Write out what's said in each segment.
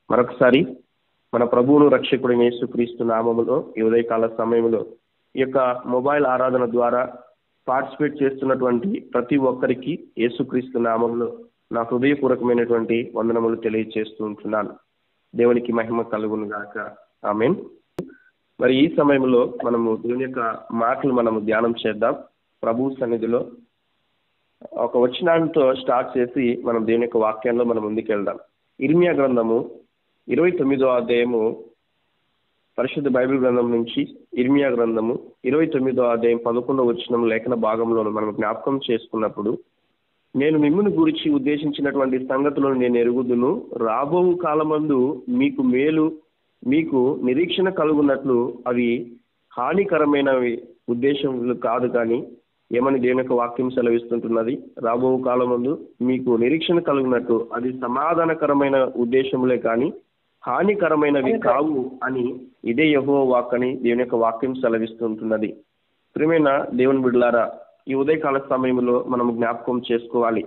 మరొకసారి మన ప్రభువును రక్షకుడు యేసుక్రీస్తు నామములో ఈ ఉదయకాల సమయంలో ఈ యొక్క మొబైల్ ఆరాధన ద్వారా పార్టిసిపేట్ చేస్తున్నటువంటి ప్రతి ఒక్కరికి యేసుక్రీస్తు నామంలో నా హృదయపూర్వకమైనటువంటి వందనములు తెలియజేస్తూ ఉంటున్నాను దేవునికి మహిమ కలుగును గాక ఆమెన్ మరి ఈ సమయంలో మనము దేవుని యొక్క మాటలు మనము ధ్యానం చేద్దాం ప్రభు సన్నిధిలో ఒక వచనాంతో స్టార్ట్ చేసి మనం దేవుని యొక్క వాక్యంలో మనం ముందుకెళ్దాం ఇర్మియా గ్రంథము ఇరవై తొమ్మిదో అధ్యాయము పరిశుద్ధ బైబిల్ గ్రంథం నుంచి ఇర్మియా గ్రంథము ఇరవై తొమ్మిదో అధ్యాయం పదకొండో వచనం లేఖన భాగంలో మనం జ్ఞాపకం చేసుకున్నప్పుడు నేను మిమ్మల్ని గురించి ఉద్దేశించినటువంటి సంగతులను నేను ఎరుగుదును రాబో కాలమందు మీకు మేలు మీకు నిరీక్షణ కలుగున్నట్లు అవి హానికరమైనవి ఉద్దేశములు కాదు కానీ ఏమని దేవుని యొక్క వాక్యం సెలవిస్తుంటున్నది రాబో కాలమందు మీకు నిరీక్షణ కలుగునట్టు అది సమాధానకరమైన ఉద్దేశములే కానీ హానికరమైనవి కావు అని ఇదే యహో వాక్ అని దేవుని యొక్క వాక్యం సెలవిస్తుంటున్నది ప్రియమైన దేవుని బిడ్డలారా ఈ ఉదయకాల సమయంలో మనం జ్ఞాపకం చేసుకోవాలి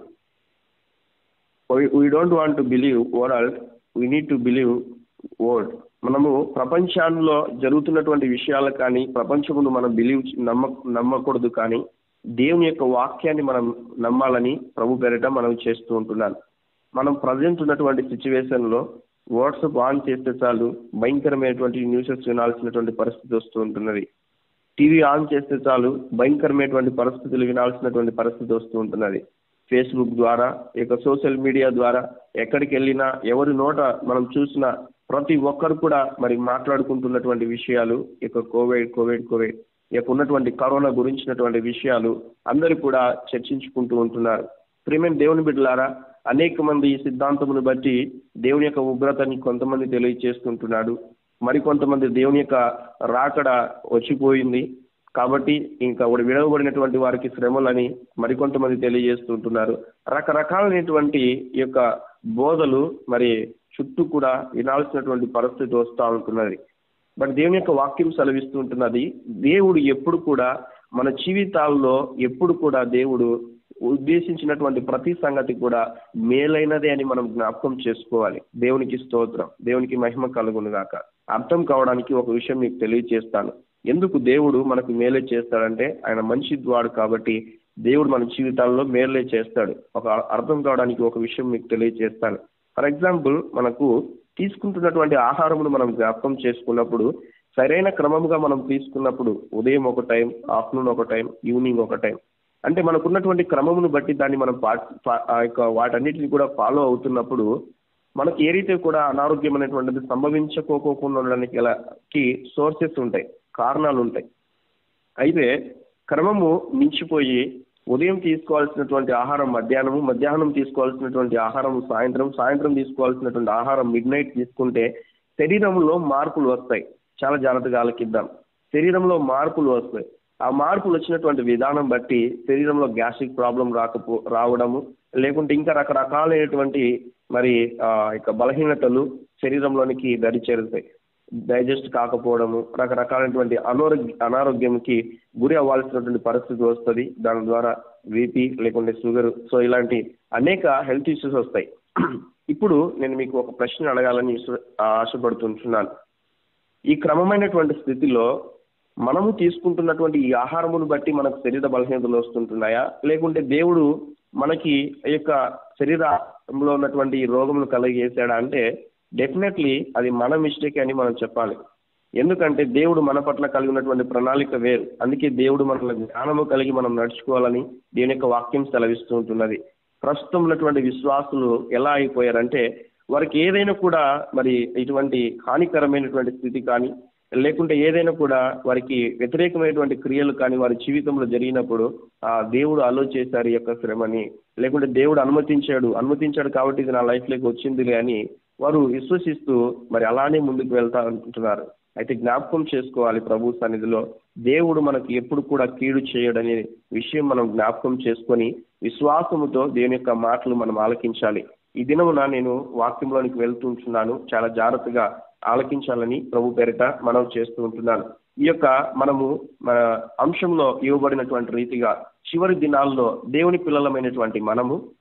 we don't want to believe world we need to believe word మనము ప్రపంచంలో జరుగుతున్నటువంటి విషయాలు కానీ ప్రపంచమును మనం బిలీవ్ నమ్మ నమ్మకూడదు కానీ దేవుని యొక్క వాక్యాన్ని మనం నమ్మాలని ప్రభు పేరిట మనం చేస్తూ ఉంటున్నాను మనం ప్రజెంట్ ఉన్నటువంటి సిచ్యువేషన్లో వాట్సాప్ ఆన్ చేస్తే చాలు భయంకరమైనటువంటి న్యూసెస్ వినాల్సినటువంటి పరిస్థితి వస్తూ ఉంటున్నది టీవీ ఆన్ చేస్తే చాలు భయంకరమైనటువంటి పరిస్థితులు వినాల్సినటువంటి పరిస్థితి వస్తూ ఉంటున్నది ఫేస్బుక్ ద్వారా ఇక సోషల్ మీడియా ద్వారా ఎక్కడికి వెళ్ళినా ఎవరి నోట మనం చూసిన ప్రతి ఒక్కరు కూడా మరి మాట్లాడుకుంటున్నటువంటి విషయాలు ఇక కోవిడ్ కోవిడ్ కోవిడ్ ఇక ఉన్నటువంటి కరోనా గురించినటువంటి విషయాలు అందరూ కూడా చర్చించుకుంటూ ఉంటున్నారు ప్రియమైన దేవుని బిడ్డలారా అనేక మంది ఈ సిద్ధాంతమును బట్టి దేవుని యొక్క ఉగ్రతని కొంతమంది తెలియచేస్తుంటున్నాడు మరికొంతమంది దేవుని యొక్క రాకడ వచ్చిపోయింది కాబట్టి ఇంకా విడవబడినటువంటి వారికి శ్రమలని మరికొంతమంది తెలియజేస్తుంటున్నారు రకరకాలైనటువంటి ఈ యొక్క బోధలు మరి చుట్టూ కూడా వినాల్సినటువంటి పరిస్థితి వస్తూ ఉంటున్నది బట్ దేవుని యొక్క వాక్యం సెలవిస్తూ ఉంటున్నది దేవుడు ఎప్పుడు కూడా మన జీవితాల్లో ఎప్పుడు కూడా దేవుడు ఉద్దేశించినటువంటి ప్రతి సంగతి కూడా మేలైనదే అని మనం జ్ఞాపకం చేసుకోవాలి దేవునికి స్తోత్రం దేవునికి మహిమ కలుగును గాక అర్థం కావడానికి ఒక విషయం మీకు తెలియజేస్తాను ఎందుకు దేవుడు మనకు మేలే చేస్తాడంటే ఆయన మంచి ద్వాడు కాబట్టి దేవుడు మన జీవితాల్లో మేలే చేస్తాడు ఒక అర్థం కావడానికి ఒక విషయం మీకు తెలియజేస్తాను ఫర్ ఎగ్జాంపుల్ మనకు తీసుకుంటున్నటువంటి ఆహారమును మనం జ్ఞాపకం చేసుకున్నప్పుడు సరైన క్రమముగా మనం తీసుకున్నప్పుడు ఉదయం ఒక టైం ఆఫ్టర్నూన్ ఒక టైం ఈవినింగ్ ఒక టైం అంటే మనకున్నటువంటి క్రమమును బట్టి దాన్ని మనం ఆ యొక్క వాటన్నిటిని కూడా ఫాలో అవుతున్నప్పుడు మనకి ఏదైతే కూడా అనారోగ్యం అనేటువంటిది సంభవించకోకుండా ఉండడానికి సోర్సెస్ ఉంటాయి కారణాలు ఉంటాయి అయితే క్రమము మించిపోయి ఉదయం తీసుకోవాల్సినటువంటి ఆహారం మధ్యాహ్నము మధ్యాహ్నం తీసుకోవాల్సినటువంటి ఆహారం సాయంత్రం సాయంత్రం తీసుకోవాల్సినటువంటి ఆహారం మిడ్ నైట్ తీసుకుంటే శరీరంలో మార్పులు వస్తాయి చాలా జాగ్రత్తగా ఆలకిద్దాం శరీరంలో మార్పులు వస్తాయి ఆ మార్పులు వచ్చినటువంటి విధానం బట్టి శరీరంలో గ్యాస్ట్రిక్ ప్రాబ్లం రాకపో రావడము లేకుంటే ఇంకా రకరకాలైనటువంటి మరి ఇక బలహీనతలు శరీరంలోనికి దరి చేరుతాయి డైజెస్ట్ కాకపోవడము రకరకాలైనటువంటి అనారోగ్య అనారోగ్యంకి గురి అవ్వాల్సినటువంటి పరిస్థితి వస్తుంది దాని ద్వారా బీపీ లేకుంటే షుగర్ సో ఇలాంటి అనేక హెల్త్ ఇష్యూస్ వస్తాయి ఇప్పుడు నేను మీకు ఒక ప్రశ్న అడగాలని ఆశపడుతుంటున్నాను ఈ క్రమమైనటువంటి స్థితిలో మనము తీసుకుంటున్నటువంటి ఈ ఆహారమును బట్టి మనకు శరీర బలహీనతలు వస్తుంటున్నాయా లేకుంటే దేవుడు మనకి ఈ యొక్క శరీరంలో ఉన్నటువంటి ఈ రోగములు కలిగేసాడా అంటే డెఫినెట్లీ అది మన మిస్టేక్ అని మనం చెప్పాలి ఎందుకంటే దేవుడు మన పట్ల కలిగి ఉన్నటువంటి ప్రణాళిక వేరు అందుకే దేవుడు మన జ్ఞానము కలిగి మనం నడుచుకోవాలని దేవుని యొక్క వాక్యం సెలవిస్తూ ఉంటున్నది ప్రస్తుతం ఉన్నటువంటి విశ్వాసులు ఎలా అయిపోయారంటే వారికి ఏదైనా కూడా మరి ఇటువంటి హానికరమైనటువంటి స్థితి కానీ లేకుంటే ఏదైనా కూడా వారికి వ్యతిరేకమైనటువంటి క్రియలు కానీ వారి జీవితంలో జరిగినప్పుడు ఆ దేవుడు అలో చేశారు ఈ యొక్క శ్రమని లేకుంటే దేవుడు అనుమతించాడు అనుమతించాడు కాబట్టి ఇది నా లైఫ్లోకి వచ్చిందిలే అని వారు విశ్వసిస్తూ మరి అలానే ముందుకు వెళ్తా అనుకుంటున్నారు అయితే జ్ఞాపకం చేసుకోవాలి ప్రభు సన్నిధిలో దేవుడు మనకి ఎప్పుడు కూడా కీడు చేయడనే విషయం మనం జ్ఞాపకం చేసుకొని విశ్వాసముతో దేవుని యొక్క మాటలు మనం ఆలకించాలి ఈ దినమున నేను వాక్యంలోనికి వెళ్తుంటున్నాను చాలా జాగ్రత్తగా ఆలకించాలని ప్రభు పేరిట మనం చేస్తూ ఉంటున్నాను ఈ యొక్క మనము మన అంశంలో ఇవ్వబడినటువంటి రీతిగా చివరి దినాల్లో దేవుని పిల్లలమైనటువంటి మనము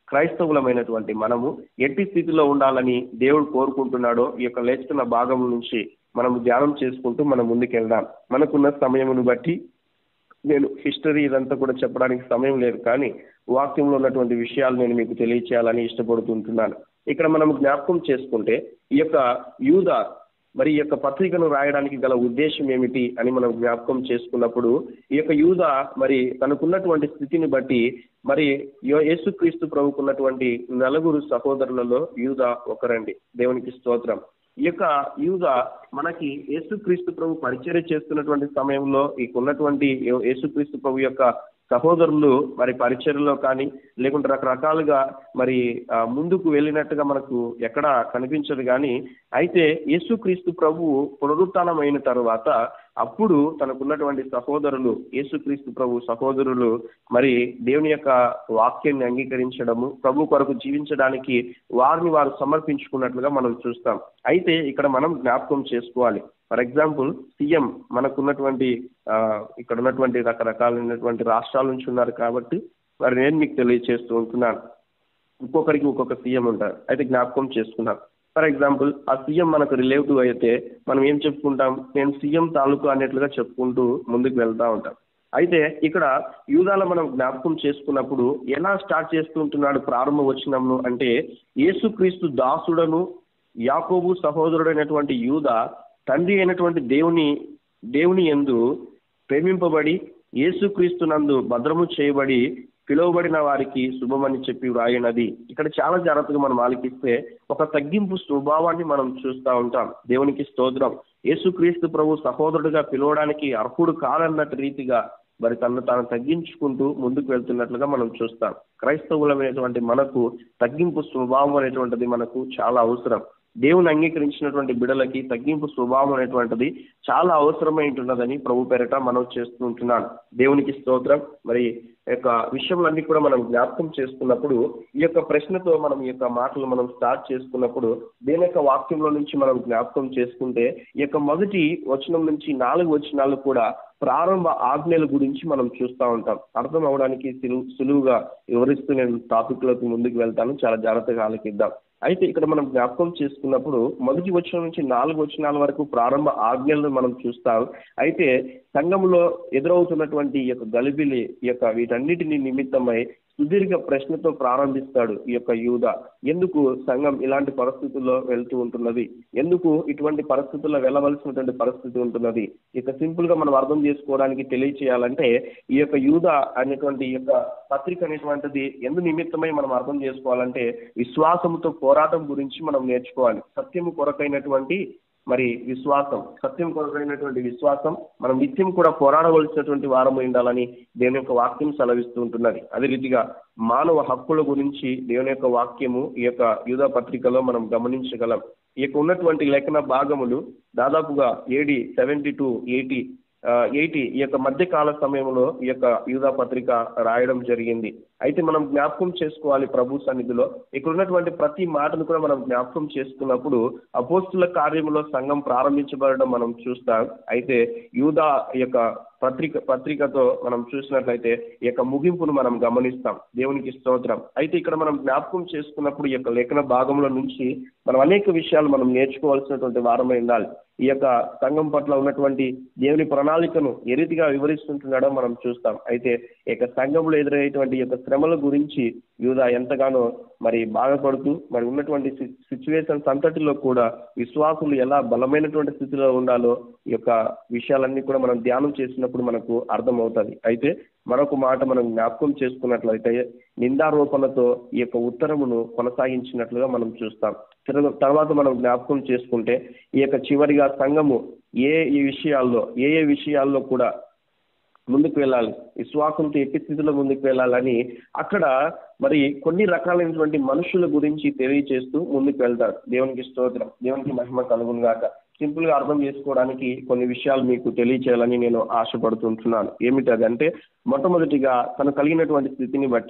క్రైస్తవులమైనటువంటి మనము ఎట్టి స్థితిలో ఉండాలని దేవుడు కోరుకుంటున్నాడో ఈ యొక్క లేచుతున్న భాగం నుంచి మనం ధ్యానం చేసుకుంటూ మనం ముందుకు వెళ్దాం మనకున్న సమయమును బట్టి నేను హిస్టరీ ఇదంతా కూడా చెప్పడానికి సమయం లేదు కానీ వాక్యంలో ఉన్నటువంటి విషయాలు నేను మీకు తెలియచేయాలని ఇష్టపడుతుంటున్నాను ఇక్కడ మనం జ్ఞాపకం చేసుకుంటే ఈ యొక్క యూద మరి ఈ యొక్క పత్రికను రాయడానికి గల ఉద్దేశం ఏమిటి అని మనం జ్ఞాపకం చేసుకున్నప్పుడు ఈ యొక్క యూద మరి తనకున్నటువంటి స్థితిని బట్టి మరి యో- యేసుక్రీస్తు ప్రభుకున్నటువంటి నలుగురు సహోదరులలో యూద ఒకరండి దేవునికి స్తోత్రం ఈ యొక్క యూద మనకి యేసుక్రీస్తు ప్రభు పరిచర్య చేస్తున్నటువంటి సమయంలో ఈ ఉన్నటువంటి యో- యేసుక్రీస్తు ప్రభు యొక్క సహోదరులు మరి పరిచర్యలో కానీ లేకుంటే రకరకాలుగా మరి ఆ, ముందుకు వెళ్ళినట్టుగా మనకు ఎక్కడ కనిపించదు కానీ అయితే యేసుక్రీస్తు ప్రభువు పునరుత్నమైన తరువాత అప్పుడు తనకున్నటువంటి సహోదరులు యేసుక్రీస్తు ప్రభు సహోదరులు మరి దేవుని యొక్క వాక్యాన్ని అంగీకరించడము ప్రభు కొరకు జీవించడానికి వారిని వారు సమర్పించుకున్నట్లుగా మనం చూస్తాం అయితే ఇక్కడ మనం జ్ఞాపకం చేసుకోవాలి ఫర్ ఎగ్జాంపుల్ సీఎం మనకున్నటువంటి ఆ, ఇక్కడ ఉన్నటువంటి రకరకాలైనటువంటి రాష్ట్రాల నుంచి ఉన్నారు కాబట్టి మరి నేను మీకు తెలియజేస్తూ ఉంటున్నాను ఒక్కొక్కరికి ఒక్కొక్క సీఎం ఉంటారు అయితే జ్ఞాపకం చేసుకున్నాం ఫర్ ఎగ్జాంపుల్ ఆ సీఎం మనకు రిలేటివ్ అయితే మనం ఏం చెప్పుకుంటాం నేను సీఎం తాలూకు అన్నట్లుగా చెప్పుకుంటూ ముందుకు వెళ్తా ఉంటాం అయితే ఇక్కడ యూదాల మనం జ్ఞాపకం చేసుకున్నప్పుడు ఎలా స్టార్ట్ చేస్తూ ఉంటున్నాడు ప్రారంభ వచనంలో అంటే యేసుక్రీస్తు దాసుడను యాకోబు సహోదరుడైనటువంటి యూద తండ్రి అయినటువంటి దేవుని దేవుని యందు ప్రేమింపబడి యేసుక్రీస్తు నందు భద్రము చేయబడి పిలువబడిన వారికి శుభమని చెప్పి వ్రాయినది ఇక్కడ చాలా జాగ్రత్తగా మనం ఆలకిస్తే ఒక తగ్గింపు స్వభావాన్ని మనం చూస్తూ ఉంటాం దేవునికి స్తోత్రం యేసుక్రీస్తు ప్రభు సహోదరుడిగా పిలవడానికి అర్హుడు కాదన్నట్టు రీతిగా మరి తను తాను తగ్గించుకుంటూ ముందుకు వెళ్తున్నట్లుగా మనం చూస్తాం క్రైస్తవులమైనటువంటి మనకు తగ్గింపు స్వభావం అనేటువంటిది మనకు చాలా అవసరం దేవుని అంగీకరించినటువంటి బిడలకి తగ్గింపు స్వభావం అనేటువంటిది చాలా అవసరమై ఉంటున్నదని ప్రభు పేరట మనం చేస్తూ ఉంటున్నాను దేవునికి స్తోత్రం మరి ఈ యొక్క విషయంలన్నీ కూడా మనం జ్ఞాపకం చేసుకున్నప్పుడు ఈ యొక్క ప్రశ్నతో మనం ఈ యొక్క మాటలు మనం స్టార్ట్ చేసుకున్నప్పుడు దేని యొక్క వాక్యంలో నుంచి మనం జ్ఞాపకం చేసుకుంటే ఈ యొక్క మొదటి వచనం నుంచి నాలుగు వచనాలు కూడా ప్రారంభ ఆజ్ఞల గురించి మనం చూస్తూ ఉంటాం అర్థం అవడానికి సులువు సులువుగా వివరిస్తూ నేను టాపిక్ లోకి ముందుకు వెళ్తాను చాలా జాగ్రత్తగా ఆలకిద్దాం అయితే ఇక్కడ మనం జ్ఞాపకం చేసుకున్నప్పుడు మొదటి వచనం నుంచి నాలుగు వచనాల వరకు ప్రారంభ ఆజ్ఞలను మనం చూస్తాం అయితే సంఘంలో ఎదురవుతున్నటువంటి ఈ యొక్క గలిబిలి ఈ యొక్క వీటన్నిటిని నిమిత్తమై సుదీర్ఘ ప్రశ్నతో ప్రారంభిస్తాడు ఈ యొక్క యూద ఎందుకు సంఘం ఇలాంటి పరిస్థితుల్లో వెళ్తూ ఉంటున్నది ఎందుకు ఇటువంటి పరిస్థితుల్లో వెళ్ళవలసినటువంటి పరిస్థితి ఉంటున్నది ఇక సింపుల్ గా మనం అర్థం చేసుకోవడానికి తెలియచేయాలంటే ఈ యొక్క యూద అనేటువంటి ఈ యొక్క పత్రిక అనేటువంటిది ఎందు నిమిత్తమై మనం అర్థం చేసుకోవాలంటే విశ్వాసంతో పోరాటం గురించి మనం నేర్చుకోవాలి సత్యము కొరకైనటువంటి మరి విశ్వాసం సత్యం కొరకైనటువంటి విశ్వాసం మనం నిత్యం కూడా పోరాడవలసినటువంటి వారము ఉండాలని దేవుని యొక్క వాక్యం సెలవిస్తూ ఉంటున్నది అదే రీతిగా మానవ హక్కుల గురించి దేవుని యొక్క వాక్యము ఈ యొక్క యూదా పత్రికలో మనం గమనించగలం ఈ యొక్క ఉన్నటువంటి లేఖన భాగములు దాదాపుగా AD seventy to eighty eighty ఈ యొక్క మధ్యకాల సమయంలో ఈ యొక్క యూదా పత్రిక రాయడం జరిగింది అయితే మనం జ్ఞాపకం చేసుకోవాలి ప్రభు సన్నిధిలో ఇక్కడ ఉన్నటువంటి ప్రతి మాటను కూడా మనం జ్ఞాపకం చేసుకున్నప్పుడు అపోస్తుల కార్యములో సంఘం ప్రారంభించబడడం మనం చూస్తాం అయితే యూదా ఈ యొక్క పత్రిక పత్రికతో మనం చూసినట్లయితే ఈ యొక్క ముగింపును మనం గమనిస్తాం దేవునికి స్తోత్రం అయితే ఇక్కడ మనం జ్ఞాపకం చేసుకున్నప్పుడు ఈ యొక్క లేఖన భాగంలో నుంచి మనం అనేక విషయాలు మనం నేర్చుకోవాల్సినటువంటి వారమై ఉండాలి ఈ యొక్క సంఘం పట్ల ఉన్నటువంటి దేవుని ప్రణాళికను ఏ రీతిగా వివరిస్తుంటున్నాడో మనం చూస్తాం అయితే ఈ యొక్క సంఘంలో ఎదురయ్యేటువంటి ఈ యొక్క శ్రమల గురించి యూదా ఎంతగానో మరి బాధపడుతూ మరి ఉన్నటువంటి సిచ్యువేషన్స్ అంతటిలో కూడా విశ్వాసులు ఎలా బలమైనటువంటి స్థితిలో ఉండాలో ఈ యొక్క విషయాలన్నీ కూడా మనం ధ్యానం చేసినప్పుడు మనకు అర్థమవుతుంది అయితే మరొక మాట మనం జ్ఞాపకం చేసుకున్నట్లయితే నిందారోపణతో ఈ యొక్క ఉత్తరమును కొనసాగించినట్లుగా మనం చూస్తాం తిరగ- తర్వాత మనం జ్ఞాపకం చేసుకుంటే ఈ యొక్క చివరిగా సంఘము ఏ ఈ విషయాల్లో ఏ ఏ విషయాల్లో కూడా ముందుకు వెళ్ళాలి విశ్వాసంతో ఎట్టి స్థితిలో ముందుకు వెళ్ళాలని అక్కడ మరి కొన్ని రకాలైనటువంటి మనుషుల గురించి తెలియచేస్తూ ముందుకు వెళ్తారు దేవునికి స్తోత్రం దేవునికి మహిమ కలుగును గాక సింపుల్ గా అర్థం చేసుకోవడానికి కొన్ని విషయాలు మీకు తెలియచేయాలని నేను ఆశపడుతుంటున్నాను ఏమిటి అది అంటే మొట్టమొదటిగా తను కలిగినటువంటి స్థితిని బట్టి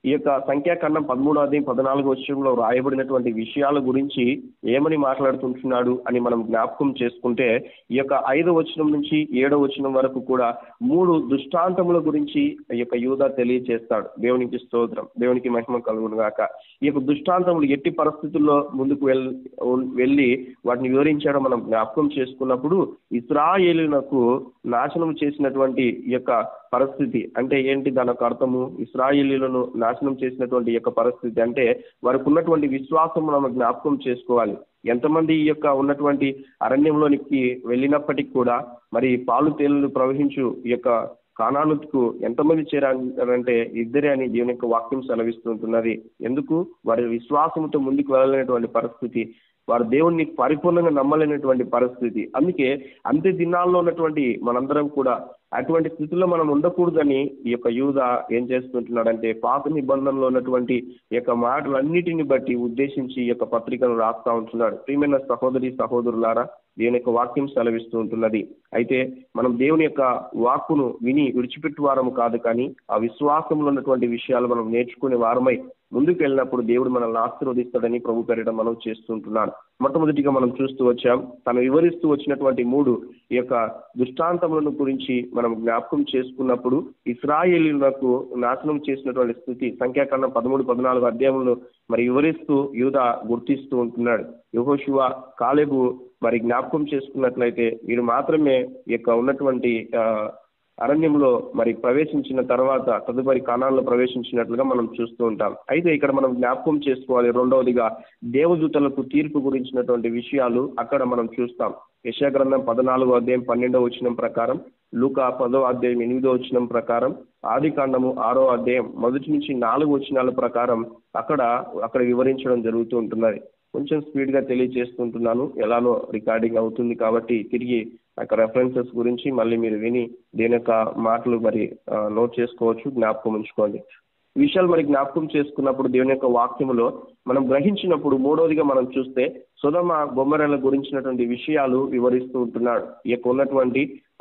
ఈ యొక్క సంఖ్యాకాండం పదమూడో అధ్యాయం పద్నాలుగు వచ్చంలో రాయబడినటువంటి విషయాల గురించి ఏమని మాట్లాడుతుంటున్నాడు అని మనం జ్ఞాపకం చేసుకుంటే ఈ యొక్క ఐదో వచనం నుంచి ఏడో వచనం వరకు కూడా మూడు దృష్టాంతముల గురించి ఈ యొక్క యూదా తెలియజేస్తాడు దేవునికి స్తోత్రం దేవునికి మహిమ కలుగును గాక ఈ యొక్క దృష్టాంతములు ఎట్టి పరిస్థితుల్లో ముందుకు వెళ్ వెళ్ళి వాటిని వివరించడం మనం జ్ఞాపకం చేసుకున్నప్పుడు ఇస్రాయేలునకు నాశనం చేసినటువంటి ఈ యొక్క పరిస్థితి అంటే ఏంటి దాని యొక్క అర్థము ఇస్రాయేలీలను నాశనం చేసినటువంటి ఈ యొక్క పరిస్థితి అంటే వారికి ఉన్నటువంటి విశ్వాసం మనం జ్ఞాపకం చేసుకోవాలి ఎంతమంది ఈ యొక్క ఉన్నటువంటి అరణ్యంలోనికి వెళ్ళినప్పటికీ కూడా మరి పాలు తేలు ప్రవహించు ఈ యొక్క కానానుకు ఎంతమంది చేరారంటే ఇద్దరే అని దేవుని యొక్క వాక్యం సెలవిస్తుంటున్నది ఎందుకు వారి విశ్వాసంతో ముందుకు వెళ్ళలేనటువంటి పరిస్థితి వారు దేవుణ్ణి పరిపూర్ణంగా నమ్మలేనటువంటి పరిస్థితి అందుకే అంత్య దినాల్లో ఉన్నటువంటి మనందరం కూడా అటువంటి స్థితిలో మనం ఉండకూడదని ఈ యొక్క యూద ఏం చేస్తుంటున్నాడంటే పాత నిబంధనలో ఉన్నటువంటి ఈ యొక్క మాటలన్నిటిని బట్టి ఉద్దేశించి ఈ యొక్క పత్రికను రాస్తా ఉంటున్నాడు ప్రియమైన సహోదరి సహోదరులారా దేవుని యొక్క వాక్యం సెలవిస్తూ ఉంటున్నది అయితే మనం దేవుని యొక్క వాక్కును విని విడిచిపెట్టు వారము కాదు కానీ ఆ విశ్వాసంలో ఉన్నటువంటి విషయాలు మనం నేర్చుకునే వారమై ముందుకు వెళ్ళినప్పుడు దేవుడు మనల్ని ఆశీర్వదిస్తాడని ప్రభు పేరిట మనం చేస్తుంటున్నాను మొట్టమొదటిగా మనం చూస్తూ వచ్చాం తను వివరిస్తూ వచ్చినటువంటి మూడు ఈ యొక్క దృష్టాంతములను గురించి మనం జ్ఞాపకం చేసుకున్నప్పుడు ఇస్రాయేలీలకు నాశనం చేసినటువంటి స్థితి సంఖ్యాకాండం పదమూడు పద్నాలుగు అధ్యాయంలో మరి వివరిస్తూ యూద గుర్తిస్తూ ఉంటున్నాడు యహోశివ కాలేబు మరి జ్ఞాపకం చేసుకున్నట్లయితే వీరు మాత్రమే ఈ యొక్క ఉన్నటువంటి అరణ్యంలో మరి ప్రవేశించిన తర్వాత తదుపరి కాణాల్లో ప్రవేశించినట్లుగా మనం చూస్తూ ఉంటాం అయితే ఇక్కడ మనం జ్ఞాపకం చేసుకోవాలి రెండవదిగా దేవదూతలకు తీర్పు గురించినటువంటి విషయాలు అక్కడ మనం చూస్తాం యశాగ్రంథం పద్నాలుగో అధ్యాయం పన్నెండో వచనం ప్రకారం లూకా పదో అధ్యాయం ఎనిమిదో వచనం ప్రకారం ఆది కాండము ఆరో అధ్యాయం మొదటి నుంచి నాలుగు వచనాల ప్రకారం అక్కడ అక్కడ వివరించడం జరుగుతూ ఉంటున్నది కొంచెం స్పీడ్ గా తెలియజేస్తుంటున్నాను ఎలానో రికార్డింగ్ అవుతుంది కాబట్టి తిరిగి అక్కడ రెఫరెన్సెస్ గురించి మళ్ళీ మీరు విని దీని యొక్క మాటలు మరి నోట్ చేసుకోవచ్చు జ్ఞాపకం ఉంచుకోండి విషయాలు మరి జ్ఞాపకం చేసుకున్నప్పుడు దేవుని యొక్క వాక్యములో మనం గ్రహించినప్పుడు మూడవదిగా మనం చూస్తే సుధమ బొమ్మరల గురించినటువంటి విషయాలు వివరిస్తూ ఉంటున్నాడు ఈ యొక్క ఉన్నటువంటి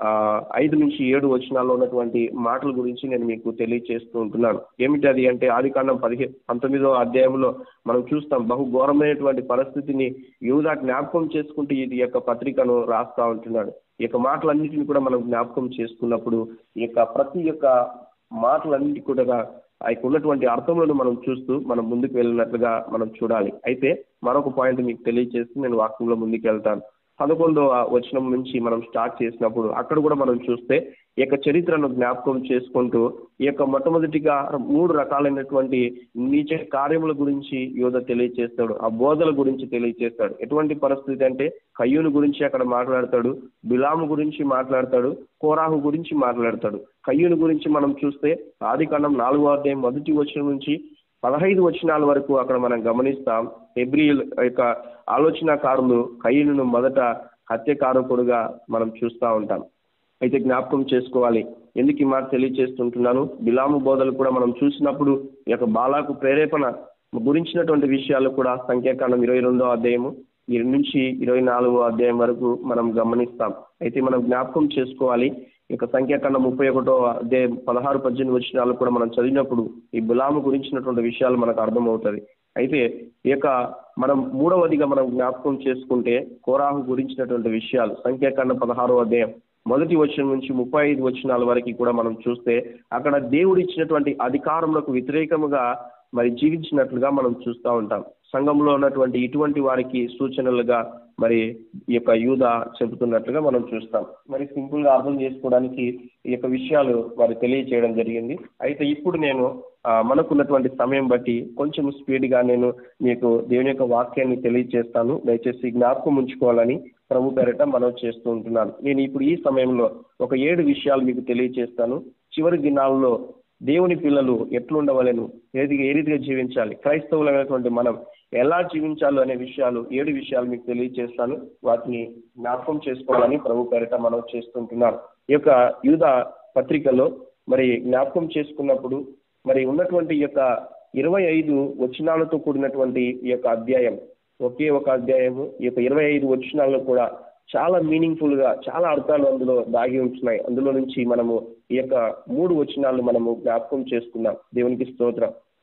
ఐదు నుంచి ఏడు వచనాల్లో ఉన్నటువంటి మాటల గురించి నేను మీకు తెలియజేస్తూ ఉంటున్నాను ఏమిటి అది అంటే ఆది కాండం పదిహే పంతొమ్మిదో అధ్యాయంలో మనం చూస్తాం బహు ఘోరమైనటువంటి పరిస్థితిని యూదా జ్ఞాపకం చేసుకుంటూ ఇది యొక్క పత్రికను రాస్తా ఉంటున్నాడు ఈ యొక్క మాటలన్నింటిని కూడా మనం జ్ఞాపకం చేసుకున్నప్పుడు ఈ యొక్క ప్రతి యొక్క మాటలన్నింటి కూడా ఆ యొక్క ఉన్నటువంటి అర్థములను మనం చూస్తూ మనం ముందుకు వెళ్ళినట్లుగా మనం చూడాలి అయితే మరొక పాయింట్ మీకు తెలియజేసి నేను వాక్యంలో ముందుకు వెళ్తాను పదకొండవ వచనం నుంచి మనం స్టార్ట్ చేసినప్పుడు అక్కడ కూడా మనం చూస్తే ఈ యొక్క చరిత్రను జ్ఞాపకం చేసుకుంటూ ఈ యొక్క మొట్టమొదటిగా మూడు రకాలైనటువంటి నీచ కార్యముల గురించి యోధ తెలియజేస్తాడు ఆ బోధల గురించి తెలియజేస్తాడు ఎటువంటి పరిస్థితి అంటే కయ్యూను గురించి అక్కడ మాట్లాడతాడు బిలాము గురించి మాట్లాడతాడు కోరాహు గురించి మాట్లాడతాడు కయ్యూను గురించి మనం చూస్తే ఆది కాండం నాలుగో అధ్యాయం మొదటి వచనం నుంచి పదహైదు వచనాల వరకు అక్కడ మనం గమనిస్తాం ఎబ్రిల్ యొక్క ఆలోచనకారులు కయ్యను మొదట హత్యకారకుడుగా మనం చూస్తూ ఉంటాం అయితే జ్ఞాపకం చేసుకోవాలి ఎందుకు ఈ మాట తెలియజేస్తుంటున్నాను బిలాము బోధలు కూడా మనం చూసినప్పుడు ఈ యొక్క బాలాకు ప్రేరేపణ గురించినటువంటి విషయాలు కూడా సంఖ్యాకాండం ఇరవై రెండో అధ్యాయము ఇరవై నుంచి ఇరవై నాలుగో అధ్యాయం వరకు మనం గమనిస్తాం అయితే మనం జ్ఞాపకం చేసుకోవాలి ఇక సంఖ్యాకాండం ముప్పై ఒకటో అధ్యాయం పదహారు పద్దెనిమిది వచ్చినాలు కూడా మనం చదివినప్పుడు ఈ బిలాము గురించినటువంటి విషయాలు మనకు అర్థమవుతుంది అయితే ఈ యొక్క మనం మూడవదిగా మనం జ్ఞాపకం చేసుకుంటే కోరాహు గురించినటువంటి విషయాలు సంఖ్యాకాండం పదహారో అధ్యాయం మొదటి వచనం నుంచి ముప్పై ఐదు వచనాల వరకు కూడా మనం చూస్తే అక్కడ దేవుడు ఇచ్చినటువంటి అధికారములకు వ్యతిరేకముగా మరి జీవించినట్లుగా మనం చూస్తూ ఉంటాం సంఘంలో ఉన్నటువంటి ఇటువంటి వారికి సూచనలుగా మరి ఈ యొక్క యూద చెబుతున్నట్లుగా మనం చూస్తాం మరి సింపుల్ గా అర్థం చేసుకోవడానికి ఈ యొక్క విషయాలు మరి తెలియచేయడం జరిగింది అయితే ఇప్పుడు నేను మనకున్నటువంటి సమయం బట్టి కొంచెం స్పీడ్ గా నేను మీకు దేవుని యొక్క వాక్యాన్ని తెలియజేస్తాను దయచేసి జ్ఞాపకం ఉంచుకోవాలని ప్రభు పేరిట మనం చేస్తూ ఉంటున్నాను నేను ఇప్పుడు ఈ సమయంలో ఒక ఏడు విషయాలు మీకు తెలియజేస్తాను చివరి దినాల్లో దేవుని పిల్లలు ఎట్లుండవలను ఏది ఏ రీతిగా జీవించాలి క్రైస్తవులైనటువంటి మనం ఎలా జీవించాలో అనే విషయాలు ఏడు విషయాలు మీకు తెలియజేస్తాను వాటిని జ్ఞాపకం చేసుకోవాలని ప్రభు పేరిట మనం చేస్తుంటున్నాను ఈ యొక్క యూద పత్రికలో మరి జ్ఞాపకం చేసుకున్నప్పుడు మరి ఉన్నటువంటి ఈ యొక్క ఇరవై ఐదు వచనాలతో కూడినటువంటి ఈ యొక్క అధ్యాయం ఒకే ఒక అధ్యాయము ఈ యొక్క ఇరవై ఐదు వచనాల్లో కూడా చాలా మీనింగ్ఫుల్ గా చాలా అర్థాలు అందులో దాగి ఉంటున్నాయి అందులో నుంచి మనము ఈ యొక్క మూడు వచనాలు మనము జ్ఞాపకం చేసుకున్నాం దేవునికి స్తోత్రం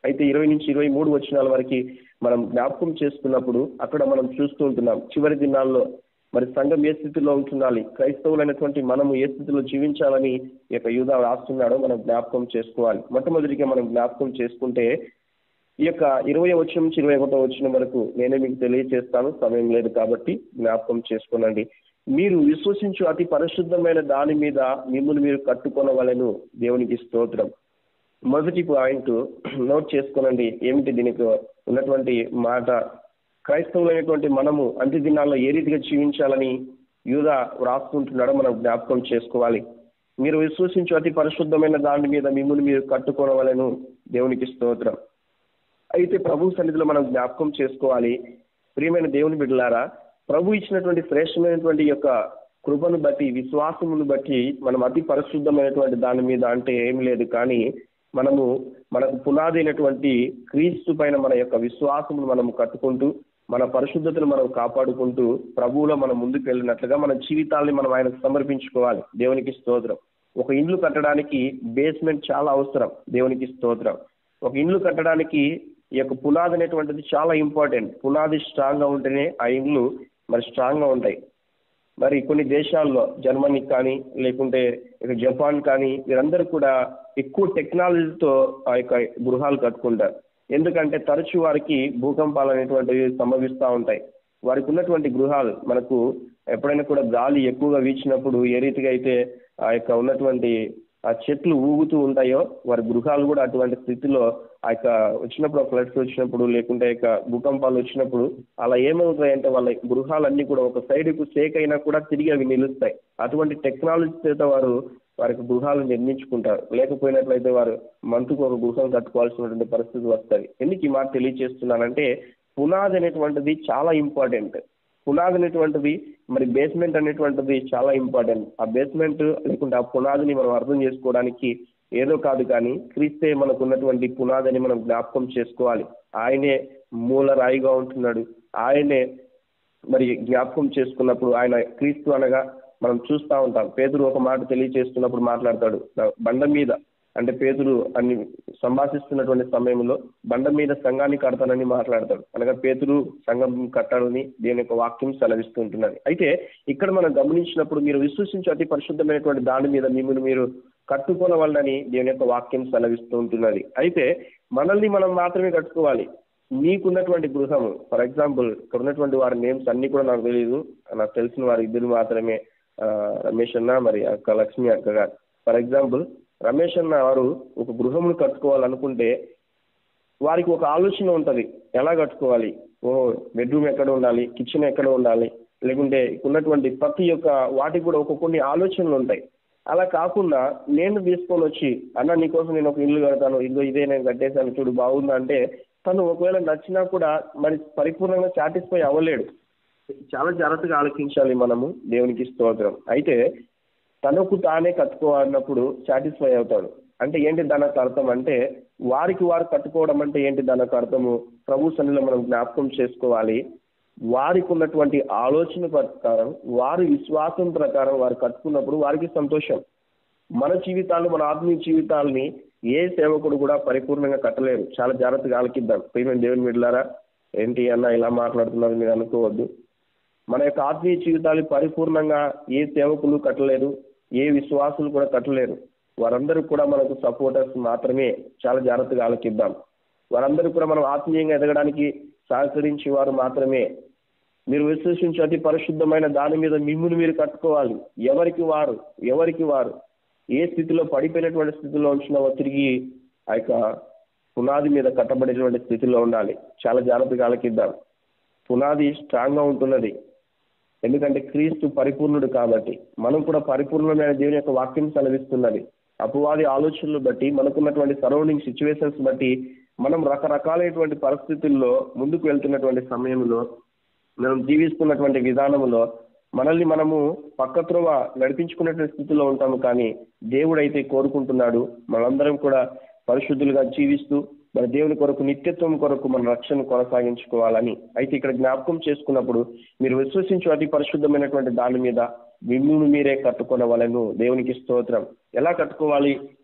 అయితే ఇరవై నుంచి ఇరవై మూడు వచనాల వరకు మనం జ్ఞాపకం చేసుకున్నప్పుడు అక్కడ మనం చూస్తూ ఉంటున్నాం చివరి దినాల్లో మరి సంఘం ఏ స్థితిలో ఉంటుండాలి క్రైస్తవులైనటువంటి మనము ఏ స్థితిలో జీవించాలని ఈ యొక్క యూదా రాస్తున్నాడో మనం జ్ఞాపకం చేసుకోవాలి మొట్టమొదటిగా మనం జ్ఞాపకం చేసుకుంటే ఈ యొక్క ఇరవై వచ్చిన నుంచి ఇరవై ఒకటో వచ్చిన వరకు నేనే మీకు తెలియజేస్తాను సమయం లేదు కాబట్టి జ్ఞాపకం చేసుకోనండి మీరు విశ్వసించు అతి పరిశుద్ధమైన దాని మీద మిమ్మల్ని మీరు కట్టుకొనవలను దేవునికి స్తోత్రం మొదటి పాయింట్ నోట్ చేసుకోనండి ఏమిటి దీనికి ఉన్నటువంటి మాట క్రైస్తవులైనటువంటి మనము అంత్య దినాల్లో ఏ రీతిగా జీవించాలని యూదా వ్రాసుకుంటున్నాడో మనం జ్ఞాపకం చేసుకోవాలి మీరు విశ్వసించు అతి పరిశుద్ధమైన దాని మీద మిమ్మల్ని మీరు కట్టుకోవలను దేవునికి స్తోత్రం అయితే ప్రభు సన్నిధిలో మనం జ్ఞాపకం చేసుకోవాలి ప్రియమైన దేవుని బిడ్డలారా ప్రభు ఇచ్చినటువంటి శ్రేష్టమైనటువంటి యొక్క కృపను బట్టి విశ్వాసమును బట్టి మనం అతి పరిశుద్ధమైనటువంటి దాని మీద అంటే ఏం లేదు కానీ మనము మనకు పునాది అయినటువంటి క్రీస్తు పైన మన యొక్క విశ్వాసమును మనం కట్టుకుంటూ మన పరిశుద్ధతను మనం కాపాడుకుంటూ ప్రభువులో మనం ముందుకు వెళ్ళినట్లుగా మన జీవితాల్ని మనం ఆయనకు సమర్పించుకోవాలి దేవునికి స్తోత్రం ఒక ఇండ్లు కట్టడానికి బేస్మెంట్ చాలా అవసరం దేవునికి స్తోత్రం ఒక ఇండ్లు కట్టడానికి ఈ యొక్క పునాది అనేటువంటిది చాలా ఇంపార్టెంట్ పునాది స్ట్రాంగ్గా ఉంటేనే ఆ ఇండ్లు మరి స్ట్రాంగ్గా ఉంటాయి మరి కొన్ని దేశాల్లో జర్మనీ కానీ లేకుంటే ఇక జపాన్ కానీ వీరందరూ కూడా ఎక్కువ టెక్నాలజీతో ఆ యొక్క గృహాలు కట్టుకుంటారు ఎందుకంటే తరచు వారికి భూకంపాలు అనేటువంటివి సంభవిస్తూ ఉంటాయి వారికి ఉన్నటువంటి గృహాలు మనకు ఎప్పుడైనా కూడా గాలి ఎక్కువగా వీచినప్పుడు ఏ రీతిగా అయితే ఆ యొక్క ఉన్నటువంటి ఆ చెట్లు ఊగుతూ ఉంటాయో వారి గృహాలు కూడా అటువంటి స్థితిలో ఆ యొక్క వచ్చినప్పుడు ఫ్లడ్స్ వచ్చినప్పుడు లేకుంటే యొక్క భూకంపాలు వచ్చినప్పుడు అలా ఏమవుతాయంటే వాళ్ళ గృహాలన్నీ కూడా ఒక సైడ్కు షేక్ అయినా కూడా తిరిగి అవి నిలుస్తాయి అటువంటి టెక్నాలజీ చేత వారు వారికి గృహాలు నిర్మించుకుంటారు లేకపోయినట్లయితే వారు మంతుకు ఒక గృహం కట్టుకోవాల్సినటువంటి పరిస్థితి వస్తుంది ఎందుకు ఈ మాట తెలియజేస్తున్నానంటే పునాది అనేటువంటిది చాలా ఇంపార్టెంట్ పునాది అనేటువంటిది మరి బేస్మెంట్ అనేటువంటిది చాలా ఇంపార్టెంట్ ఆ బేస్మెంట్ లేకుంటే ఆ పునాదిని మనం అర్థం చేసుకోవడానికి ఏదో కాదు కానీ క్రీస్తే మనకు ఉన్నటువంటి పునాదని మనం జ్ఞాపకం చేసుకోవాలి ఆయనే మూల రాయిగా ఉంటున్నాడు ఆయనే మరి జ్ఞాపకం చేసుకున్నప్పుడు ఆయన క్రీస్తు అనగా మనం చూస్తూ ఉంటాం పేదరు ఒక మాట తెలియచేస్తున్నప్పుడు మాట్లాడతాడు బండ మీద అంటే పేదరు అన్ని సంభాషిస్తున్నటువంటి సమయంలో బండ మీద సంఘాన్ని కడతానని మాట్లాడతాడు అనగా పేతురు సంఘం కట్టాలని దేని యొక్క వాక్యం సెలవిస్తుంటున్నది అయితే ఇక్కడ మనం గమనించినప్పుడు మీరు విశ్వసించి అతి పరిశుద్ధమైనటువంటి దాని మీద మిమ్మల్ని మీరు కట్టుకోనవలనని దేని యొక్క వాక్యం సెలవిస్తూ ఉంటున్నది అయితే మనల్ని మనం మాత్రమే కట్టుకోవాలి మీకున్నటువంటి గృహము ఫర్ ఎగ్జాంపుల్ ఇక్కడ ఉన్నటువంటి వారి నేమ్స్ అన్ని కూడా నాకు తెలియదు నాకు తెలిసిన వారి ఇద్దరు మాత్రమే రమేష్ అన్న మరి అక్క లక్ష్మి అక్క గారు ఫర్ ఎగ్జాంపుల్ రమేష్ అన్న వారు ఒక గృహమును కట్టుకోవాలనుకుంటే వారికి ఒక ఆలోచన ఉంటుంది ఎలా కట్టుకోవాలి ఓ బెడ్రూమ్ ఎక్కడ ఉండాలి కిచెన్ ఎక్కడ ఉండాలి లేకుంటే ఉన్నటువంటి ప్రతి ఒక్క వాటికి కూడా ఒక కొన్ని ఆలోచనలు ఉంటాయి అలా కాకుండా నేను తీసుకొని వచ్చి అన్న నీకోసం నేను ఒక ఇల్లు కడతాను ఇల్లు ఇదే నేను కట్టేశాను చూడు బాగుందా అంటే తను ఒకవేళ నచ్చినా కూడా మరి పరిపూర్ణంగా సాటిస్ఫై అవ్వలేడు చాలా జాగ్రత్తగా ఆలోచించాలి మనము దేవునికి స్తోత్రం అయితే తనకు తానే కట్టుకోవాలన్నప్పుడు సాటిస్ఫై అవుతాడు అంటే ఏంటి దానికి అర్థం అంటే వారికి వారు కట్టుకోవడం అంటే ఏంటి దానికి అర్థము ప్రభు సన్నిలో మనం జ్ఞాపకం చేసుకోవాలి వారికి ఉన్నటువంటి ఆలోచన ప్రకారం వారి విశ్వాసం ప్రకారం వారు కట్టుకున్నప్పుడు వారికి సంతోషం మన జీవితాలు మన ఆత్మీయ జీవితాలని ఏ సేవకుడు కూడా పరిపూర్ణంగా కట్టలేరు చాలా జాగ్రత్తగా ఆలకిద్దాం ప్రియమైన దేవుని మిడ్లారా ఏంటి అన్న ఇలా మాట్లాడుతున్నారు మీరు అనుకోవద్దు మన యొక్క ఆత్మీయ జీవితాలు పరిపూర్ణంగా ఏ సేవకులు కట్టలేరు ఏ విశ్వాసులు కూడా కట్టలేరు వారందరూ కూడా మనకు సపోర్టర్స్ మాత్రమే చాలా జాగ్రత్తగా ఆలోకిద్దాం వారందరూ కూడా మనం ఆత్మీయంగా ఎదగడానికి సహకరించే వారు మాత్రమే మీరు విశ్వసించి అతి పరిశుద్ధమైన దాని మీద మిమ్మును మీరు కట్టుకోవాలి ఎవరికి వారు ఎవరికి వారు ఏ స్థితిలో పడిపోయినటువంటి స్థితిలో ఉంచినావో తిరిగి ఆ యొక్క పునాది మీద కట్టబడేటువంటి స్థితిలో ఉండాలి చాలా జాగ్రత్తగా ఆలకిద్దాం పునాది స్ట్రాంగ్గా ఉంటున్నది ఎందుకంటే క్రీస్తు పరిపూర్ణుడు కాబట్టి మనం కూడా పరిపూర్ణమైన దేవుని యొక్క వాక్యం సెలవిస్తున్నది అపవాది ఆలోచనలు బట్టి మనకున్నటువంటి సరౌండింగ్ సిచ్యువేషన్స్ బట్టి మనం రకరకాలైనటువంటి పరిస్థితుల్లో ముందుకు వెళ్తున్నటువంటి సమయంలో మనం జీవిస్తున్నటువంటి విధానంలో మనల్ని మనము పక్కత్రోవ నడిపించుకున్నటువంటి స్థితిలో ఉంటాము కానీ దేవుడైతే కోరుకుంటున్నాడు మనందరం కూడా పరిశుద్ధులుగా జీవిస్తూ మన దేవుని కొరకు నిత్యత్వం కొరకు మన రక్షణ కొనసాగించుకోవాలని అయితే ఇక్కడ జ్ఞాపకం చేసుకున్నప్పుడు మీరు విశ్వసించు అతి పరిశుద్ధమైనటువంటి దాని మీద మిమ్మును మీరే కట్టుకొనవలను దేవునికి స్తోత్రం ఎలా కట్టుకోవాలి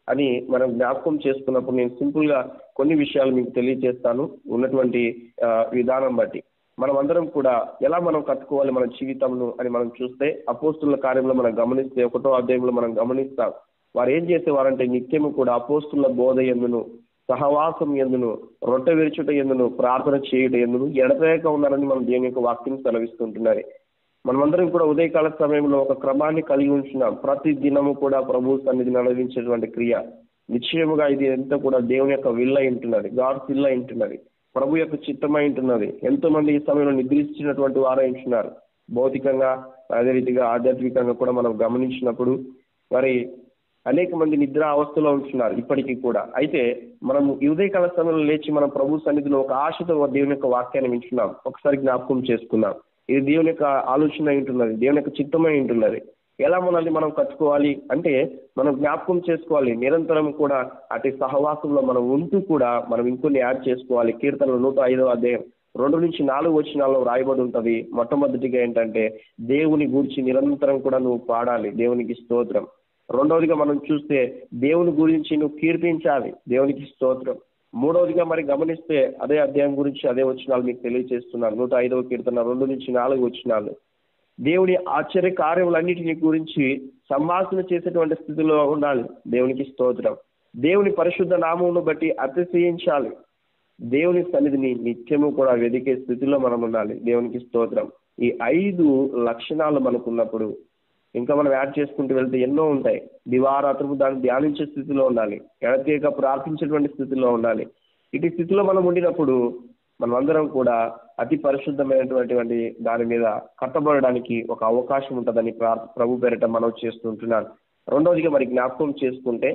అని మనం జ్ఞాపకం చేసుకున్నప్పుడు నేను సింపుల్ గా కొన్ని విషయాలు మీకు తెలియజేస్తాను ఉన్నటువంటి ఆ, విధానం బట్టి మనం అందరం కూడా ఎలా మనం కట్టుకోవాలి మన జీవితంను అని మనం చూస్తే అపోస్తుల కార్యంలో మనం గమనిస్తే ఒకటో అధ్యాయంలో మనం గమనిస్తాం వారు ఏం చేసేవారంటే నిత్యము కూడా అపోస్తుల బోధ ఎందును సహవాసం ఎందును రొట్టె విరుచుట ఎందును ప్రార్థన చేయుట ఎందును ఎడతేక ఉన్నారని మనం దేవుని యొక్క వాక్యం సెలవిస్తుంటున్నారు మనమందరం కూడా ఉదయకాల సమయంలో ఒక క్రమాన్ని కలిగి ఉంటున్నాం ప్రతి దినము కూడా ప్రభు సన్నిధి నడిపించేటువంటి క్రియ నిశ్చయముగా ఇది ఎంత కూడా దేవుని యొక్క విల్ల ఉంటున్నది గాడ్ విల్ల ఉంటున్నది ప్రభు యొక్క చిత్తమై ఉంటున్నది ఎంతో మంది ఈ సమయంలో నిద్రించినటువంటి వారు ఉంటున్నారు భౌతికంగా అదే రీతిగా ఆధ్యాత్మికంగా కూడా మనం గమనించినప్పుడు మరి అనేక మంది నిద్ర అవస్థలో ఉంటున్నారు ఇప్పటికీ కూడా అయితే మనం ఈ ఉదయకాల సమయంలో లేచి మనం ప్రభు సన్నిధిలో ఒక ఆశతో దేవుని యొక్క వాక్యాన్ని వింటున్నాం ఒకసారి జ్ఞాపకం చేసుకుందాం ఇది దేవుని యొక్క ఆలోచన అయి ఉంటున్నది దేవుని యొక్క చిత్తమై ఉంటున్నది ఎలా మనల్ని మనం కట్టుకోవాలి అంటే మనం జ్ఞాపకం చేసుకోవాలి నిరంతరం కూడా అటు సహవాసంలో మనం ఉంటూ కూడా మనం ఇంకొన్ని యాడ్ చేసుకోవాలి కీర్తనలు నూట ఐదో అధ్యాయం రెండు నుంచి నాలుగు వచనాల్లో రాయబడి ఉంటది మొట్టమొదటిగా ఏంటంటే దేవుని గురించి నిరంతరం కూడా నువ్వు పాడాలి దేవునికి స్తోత్రం రెండవదిగా మనం చూస్తే దేవుని గురించి నువ్వు కీర్తించాలి దేవునికి స్తోత్రం మూడవదిగా మరి గమనిస్తే అదే అధ్యాయం గురించి అదే వచనాలు మీకు తెలియజేస్తున్నాను నూట ఐదవ కీర్తన రెండు నుంచి నాలుగు వచనాలు దేవుని ఆశ్చర్య కార్యములన్నిటిని గురించి సంభాషణ చేసేటువంటి స్థితిలో ఉండాలి దేవునికి స్తోత్రం దేవుని పరిశుద్ధ నామమును బట్టి అతిశయించాలి దేవుని సన్నిధిని నిత్యము కూడా వెదికే స్థితిలో మనం ఉండాలి దేవునికి స్తోత్రం ఈ ఐదు లక్షణాలు మనకున్నప్పుడు ఇంకా మనం యాడ్ చేసుకుంటూ వెళ్తే ఎన్నో ఉంటాయి దివారాత్రము దాన్ని ధ్యానించే స్థితిలో ఉండాలి ఎడతీయక ప్రార్థించేటువంటి స్థితిలో ఉండాలి ఇటు స్థితిలో మనం ఉండినప్పుడు మనమందరం కూడా అతి పరిశుద్ధమైనటువంటి దాని మీద కట్టబడడానికి ఒక అవకాశం ఉంటుందని ప్రా- ప్రభు పేరిట మనం చేస్తుంటున్నాను రెండవదిగా మరి జ్ఞాపకం చేసుకుంటే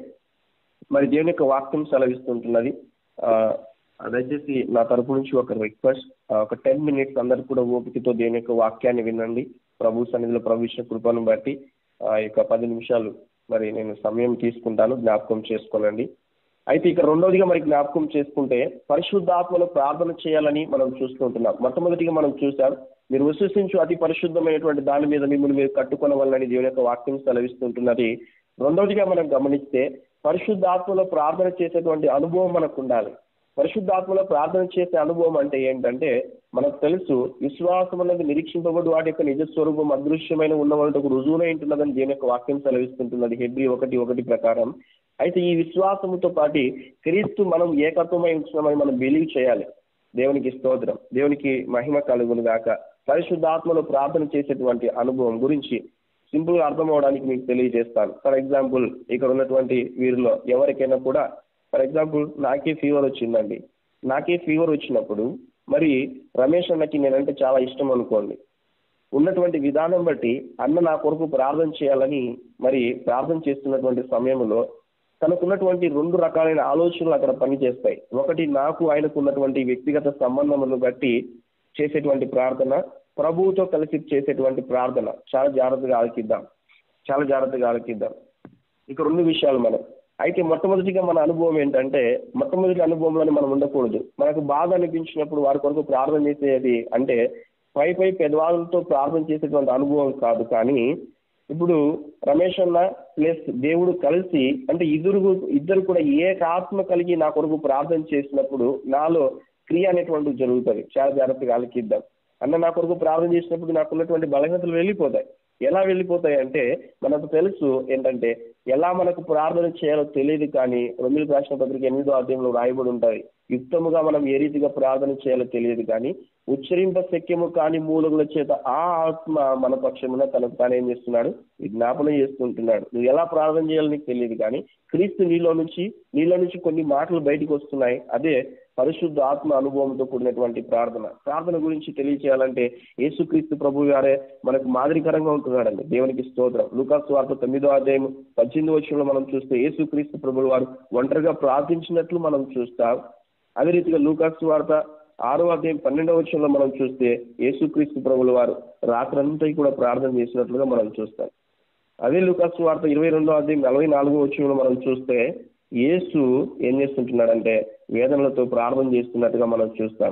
మరి దేవుని యొక్క వాక్యం సెలవిస్తుంటున్నది ఆ, దయచేసి నా తరపు నుంచి ఒక రిక్వెస్ట్ ఒక టెన్ మినిట్స్ అందరు కూడా ఓపికతో దేవుని యొక్క వాక్యాన్ని వినండి ప్రభు సన్నిధిలో ప్రభు ఇచ్చిన కృపను బట్టి ఆ యొక్క పది నిమిషాలు మరి నేను సమయం తీసుకుంటాను జ్ఞాపకం చేసుకోనండి అయితే ఇక రెండవదిగా మరి జ్ఞాపకం చేసుకుంటే పరిశుద్ధాత్మలో ప్రార్థన చేయాలని మనం చూస్తుంటున్నాం మొట్టమొదటిగా మనం చూసాం మీరు విశ్వసించు అతి పరిశుద్ధమైనటువంటి దాని మీద మిమ్మల్ని మీరు కట్టుకున్న వల్లని దేవుని యొక్క వాక్యం సెలవిస్తుంటున్నది రెండవదిగా మనం గమనిస్తే పరిశుద్ధాత్మలో ప్రార్థన చేసేటువంటి అనుభవం మనకు ఉండాలి పరిశుద్ధాత్మలో ప్రార్థన చేసే అనుభవం అంటే ఏంటంటే మనకు తెలుసు విశ్వాసం అన్నది నిరీక్షింపబడి వాటి యొక్క నిజ స్వరూపం అదృశ్యమైన ఉన్న వాళ్ళకు రుజువునై ఉంటున్నదని దేని యొక్క వాక్యం సెలవిస్తుంటున్నది హెబ్రి ఒకటి ఒకటి ప్రకారం అయితే ఈ విశ్వాసముతో పాటి క్రీస్తు మనం ఏకత్వమై ఉంటున్నామని మనం బిలీవ్ చేయాలి దేవునికి స్తోత్రం దేవునికి మహిమ కలుగును గాక పరిశుద్ధాత్మలో ప్రార్థన చేసేటువంటి అనుభవం గురించి సింపుల్ గా అర్థం అవడానికి మీకు తెలియజేస్తాను ఫర్ ఎగ్జాంపుల్ ఇక్కడ ఉన్నటువంటి వీరిలో ఎవరికైనా కూడా ఫర్ ఎగ్జాంపుల్ నాకే ఫీవర్ వచ్చిందండి నాకే ఫీవర్ వచ్చినప్పుడు మరి రమేష్ అన్నకి నేనంటే చాలా ఇష్టం అనుకోండి ఉన్నటువంటి విధానం బట్టి అన్న నా కొరకు ప్రార్థన చేయాలని మరి ప్రార్థన చేస్తున్నటువంటి సమయంలో తనకున్నటువంటి రెండు రకాలైన ఆలోచనలు అక్కడ పనిచేస్తాయి ఒకటి నాకు ఆయనకు ఉన్నటువంటి వ్యక్తిగత సంబంధములను బట్టి చేసేటువంటి ప్రార్థన ప్రభువుతో కలిసి చేసేటువంటి ప్రార్థన చాలా జాగ్రత్తగా ఆలకిద్దాం చాలా జాగ్రత్తగా ఆలకిద్దాం ఇక రెండు విషయాలు మనం అయితే మొట్టమొదటిగా మన అనుభవం ఏంటంటే మొట్టమొదటి అనుభవంలోనే మనం ఉండకూడదు మనకు బాధ అనిపించినప్పుడు వారి కొరకు ప్రార్థన చేసేది అంటే పై పై పెదవాళ్ళతో ప్రార్థన చేసేటువంటి అనుభవం కాదు కానీ ఇప్పుడు రమేష్ అన్న ప్లస్ దేవుడు కలిసి అంటే ఇద్దరు ఇద్దరు కూడా ఏక ఆత్మ కలిగి నా కొరకు ప్రార్థన చేసినప్పుడు నాలో క్రియ అనేటువంటిది జరుగుతుంది చాలా జాగ్రత్తగా ఆలకిద్దాం అన్న నా కొరకు ప్రార్థన చేసినప్పుడు నాకు ఉన్నటువంటి బలహీనతలు వెళ్ళిపోతాయి ఎలా వెళ్ళిపోతాయి అంటే మనకు తెలుసు ఏంటంటే ఎలా మనకు ప్రార్థన చేయాలో తెలియదు కానీ రొమిల్ రాసిన పత్రిక ఎనిమిదో అధ్యాయంలో రాయబడి ఉంటాయి యుక్తముగా మనం ఏ రీతిగా ప్రార్థన చేయాలో తెలియదు కానీ ఉచ్చరింప శక్యము కాని మూలముల చేత ఆ ఆత్మ మన పక్షమున తనకు తాను ఏం చేస్తున్నాడు విజ్ఞాపన చేస్తుంటున్నాడు నువ్వు ఎలా ప్రార్థన చేయాలో నీకు తెలియదు కానీ క్రీస్తు నీలో నుంచి నీలో నుంచి కొన్ని మాటలు బయటికి వస్తున్నాయి అదే పరిశుద్ధ ఆత్మ అనుభవంతో కూడినటువంటి ప్రార్థన ప్రార్థన గురించి తెలియచేయాలంటే యేసుక్రీస్తు ప్రభు గారే మనకు మాదిరికరంగా ఉంటున్నాడండి దేవునికి స్తోత్రం లూకాస్ వార్త తొమ్మిదో అధ్యాయం పద్దెనిమిది వచ్చంలో మనం చూస్తే యేసుక్రీస్తు ప్రభుల వారు ఒంటరిగా ప్రార్థించినట్లు మనం చూస్తాం అదే రీతిగా లూకాస్ వార్త ఆరో అధ్యాయం పన్నెండవ వచ్చంలో మనం చూస్తే యేసుక్రీస్తు ప్రభుల వారు రాత్రంతా కూడా ప్రార్థన చేసినట్లుగా మనం చూస్తాం అదే లూకాస్ వార్త ఇరవై రెండో అధ్యాయం నలభై నాలుగో వచ్చంలో మనం చూస్తే యేసు ఏం చేస్తుంటున్నాడంటే వేదనలతో ప్రార్థన చేస్తున్నట్టుగా మనం చూస్తాం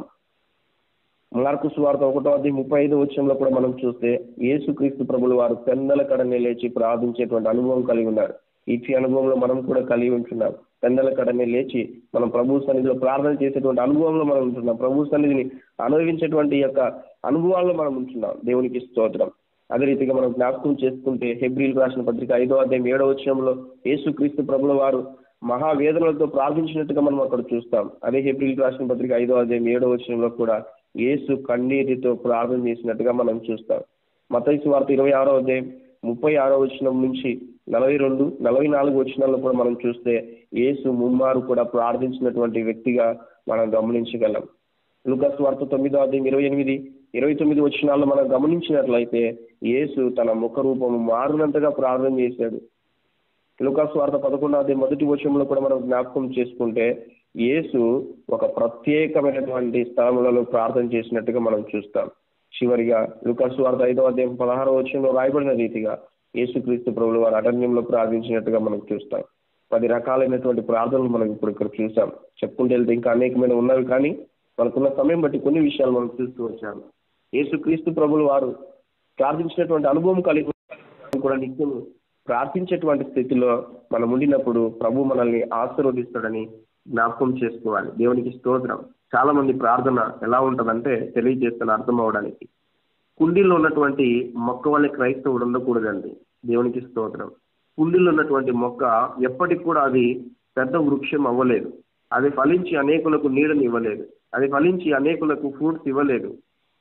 మార్కు సువార్త ఒకటో అధ్యాయం ముప్పై ఐదు వచ్చంలో కూడా మనం చూస్తే యేసుక్రీస్తు ప్రభులు వారు పెందల కడనే లేచి ప్రార్థించేటువంటి అనుభవం కలిగి ఉన్నారు ఇచ్చి అనుభవంలో మనం కూడా కలిగి ఉంటున్నాం పెందల కడనే లేచి మనం ప్రభు సన్నిధిలో ప్రార్థన చేసేటువంటి అనుభవంలో మనం ఉంటున్నాం ప్రభు సన్నిధిని అనుభవించేటువంటి యొక్క అనుభవాల్లో మనం ఉంటున్నాం దేవునికి స్తోత్రం అదే రీతిగా మనం జ్ఞాపకం చేసుకుంటే హెబ్రిల్ రాసిన పత్రిక ఐదో అధ్యాయం ఏడో వచ్చంలో యేసుక్రీస్తు ప్రభుల వారు మహావేదనలతో ప్రార్థించినట్టుగా మనం అక్కడ చూస్తాం అదే హెబ్రిల్ రాసిన పత్రిక ఐదో అధ్యాయం ఏడో వచనంలో కూడా యేసు కన్నీటితో ప్రార్థన చేసినట్టుగా మనం చూస్తాం మతైసు వార్త ఇరవై ఆరో అధ్యాయం ముప్పై ఆరో వచనం నుంచి నలభై రెండు నలభై నాలుగు వచనాల్లో కూడా మనం చూస్తే యేసు ముమ్మారు కూడా ప్రార్థించినటువంటి వ్యక్తిగా మనం గమనించగలం లుకస్ వార్త తొమ్మిదో అధ్యాయం ఇరవై ఎనిమిది ఇరవై తొమ్మిది వచనాల్లో మనం గమనించినట్లయితే యేసు తన ముఖ రూపము మారినంతగా ప్రార్థన చేశాడు లుకాస్ వార్త పదకొండో అధ్యాయం మొదటి వచనంలో కూడా మనం జ్ఞాపకం చేసుకుంటే యేసు ఒక ప్రత్యేకమైనటువంటి స్థలములలో ప్రార్థన చేసినట్టుగా మనం చూస్తాం చివరిగా లుకాస్ వార్త ఐదో అధ్యాయం పదహారో వచనంలో రాయబడిన రీతిగా యేసుక్రీస్తు ప్రభులు వారు అరణ్యంలో ప్రార్థించినట్టుగా మనం చూస్తాం పది రకాలైనటువంటి ప్రార్థనలు మనం ఇప్పుడు ఇక్కడ చూసాం చెప్పుకుంటూ వెళ్తే ఇంకా అనేకమైన ఉన్నవి కానీ మనకున్న సమయం బట్టి కొన్ని విషయాలు మనం చూస్తూ వచ్చాము యేసుక్రీస్తు ప్రభులు వారు ప్రార్థించినటువంటి అనుభవం కలిగి కూడా నిత్యం ప్రార్థించేటువంటి స్థితిలో మనం ఉండినప్పుడు ప్రభు మనల్ని ఆశీర్వదిస్తాడని జ్ఞాపకం చేసుకోవాలి దేవునికి స్తోత్రం చాలా మంది ప్రార్థన ఎలా ఉంటుందంటే తెలియజేస్తాను అర్థం అవడానికి కుండీలో ఉన్నటువంటి మొక్క వల్ల క్రైస్తవుడు ఉండకూడదండి దేవునికి స్తోత్రం కుండీలో ఉన్నటువంటి మొక్క ఎప్పటికి కూడా అది పెద్ద వృక్షం అవ్వలేదు అది ఫలించి అనేకులకు నీడని ఇవ్వలేదు అది ఫలించి అనేకులకు ఫ్రూట్స్ ఇవ్వలేదు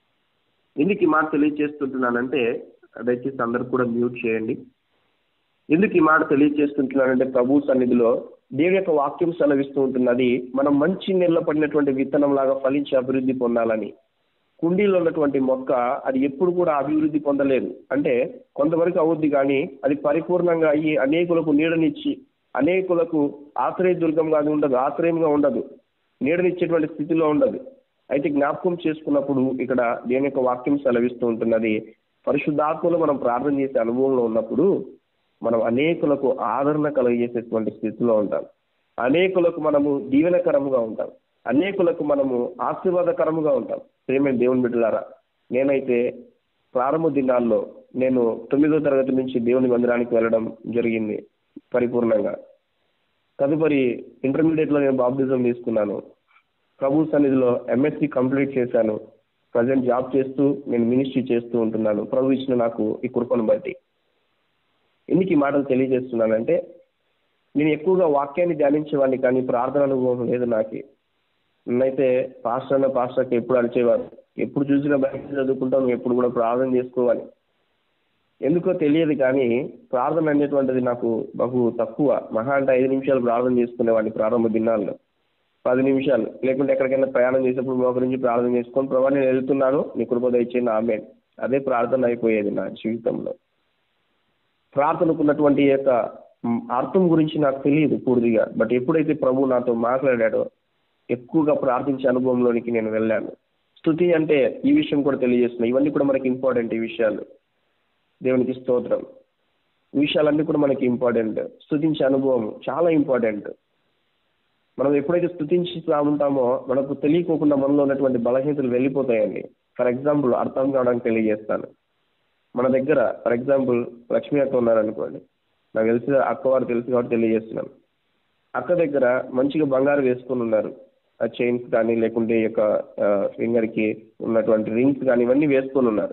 ఎందుకు ఈ మాట తెలియజేస్తుంటున్నానంటే దయచేసి అందరు కూడా మ్యూట్ చేయండి ఎందుకు ఈ మాట తెలియజేస్తుంటున్నానంటే ప్రభు సన్నిధిలో దేవుని యొక్క వాక్యం సెలవిస్తూ ఉంటున్నది మనం మంచి నీళ్ళ పడినటువంటి విత్తనం లాగా ఫలించి అభివృద్ధి పొందాలని కుండీలో ఉన్నటువంటి మొక్క అది ఎప్పుడు కూడా అభివృద్ధి పొందలేదు అంటే కొంతవరకు అవుద్ది కానీ అది పరిపూర్ణంగా అయ్యి అనేకులకు నీడనిచ్చి అనేకులకు ఆశ్రయదుర్గంగా అది ఉండదు ఆశ్రయంగా ఉండదు నీడనిచ్చేటువంటి స్థితిలో ఉండదు అయితే జ్ఞాపకం చేసుకున్నప్పుడు ఇక్కడ దేని యొక్క వాక్యం సెలవిస్తూ ఉంటున్నది పరిశుద్ధాత్మలో మనం ప్రార్థన చేసే అనుభవంలో ఉన్నప్పుడు మనం అనేకులకు ఆదరణ కలిగజేసేటువంటి స్థితిలో ఉంటాం అనేకులకు మనము దీవెనకరముగా ఉంటాం అనేకులకు మనము ఆశీర్వాదకరముగా ఉంటాం ప్రేమ దేవుని బిడ్డలారా నేనైతే ప్రారంభ దినాల్లో నేను తొమ్మిదో తరగతి నుంచి దేవుని మందిరానికి వెళ్ళడం జరిగింది పరిపూర్ణంగా తదుపరి ఇంటర్మీడియట్లో నేను బాప్టిజం తీసుకున్నాను ప్రభు సన్నిధిలో ఎంఎస్సి కంప్లీట్ చేశాను ప్రజెంట్ జాబ్ చేస్తూ నేను మినిస్ట్రీ చేస్తూ ఉంటున్నాను ప్రభు ఇచ్చిన నాకు ఈ కృపను బట్టి ఎందుకు ఈ మాటలు తెలియజేస్తున్నానంటే నేను ఎక్కువగా వాక్యాన్ని ధ్యానించేవాడిని కానీ ప్రార్థన అనుభవం లేదు నాకు నన్నైతే పాస్టర్ అన్న పాస్టర్కి ఎప్పుడు అరిచేవారు ఎప్పుడు చూసినా బయట చదువుకుంటాం నువ్వు ఎప్పుడు కూడా ప్రార్థన చేసుకోవాలి ఎందుకో తెలియదు కానీ ప్రార్థన అనేటువంటిది నాకు బహు తక్కువ మహా అంటే ఐదు నిమిషాలు ప్రార్థన చేసుకునేవాడిని ప్రారంభ దినాల్లో పది నిమిషాలు లేకుంటే ఎక్కడికైనా ప్రయాణం చేసేప్పుడు మోకరించి ప్రార్థన చేసుకొని ప్రభావ నేను వెళ్తున్నాను నీ కృప దయచేయండి ఆమె అదే ప్రార్థన అయిపోయేది నా జీవితంలో ప్రార్థనకున్నటువంటి యొక్క అర్థం గురించి నాకు తెలియదు పూర్తిగా బట్ ఎప్పుడైతే ప్రభు నాతో మాట్లాడాడో ఎక్కువగా ప్రార్థించే అనుభవంలోనికి నేను వెళ్ళాను స్థుతి అంటే ఈ విషయం కూడా తెలియజేస్తున్నాయి ఇవన్నీ కూడా మనకి ఇంపార్టెంట్ ఈ విషయాలు దేవునికి స్తోత్రం ఈ విషయాలన్నీ కూడా మనకి ఇంపార్టెంట్ స్థుతించే అనుభవం చాలా ఇంపార్టెంట్ మనం ఎప్పుడైతే స్థుతించుతా ఉంటామో మనకు తెలియకోకుండా మనలో ఉన్నటువంటి బలహీనతలు వెళ్ళిపోతాయండి ఫర్ ఎగ్జాంపుల్ అర్థం కావడానికి తెలియజేస్తాను మన దగ్గర ఫర్ ఎగ్జాంపుల్ లక్ష్మీ అక్క ఉన్నారనుకోండి నాకు తెలిసి అక్క వారు తెలుసు కాబట్టి తెలియజేస్తున్నాను అక్క దగ్గర మంచిగా బంగారు వేసుకొని ఉన్నారు ఆ చైన్స్ కానీ లేకుంటే ఈ యొక్క ఫింగర్కి ఉన్నటువంటి రింగ్స్ కానీ ఇవన్నీ వేసుకొని ఉన్నారు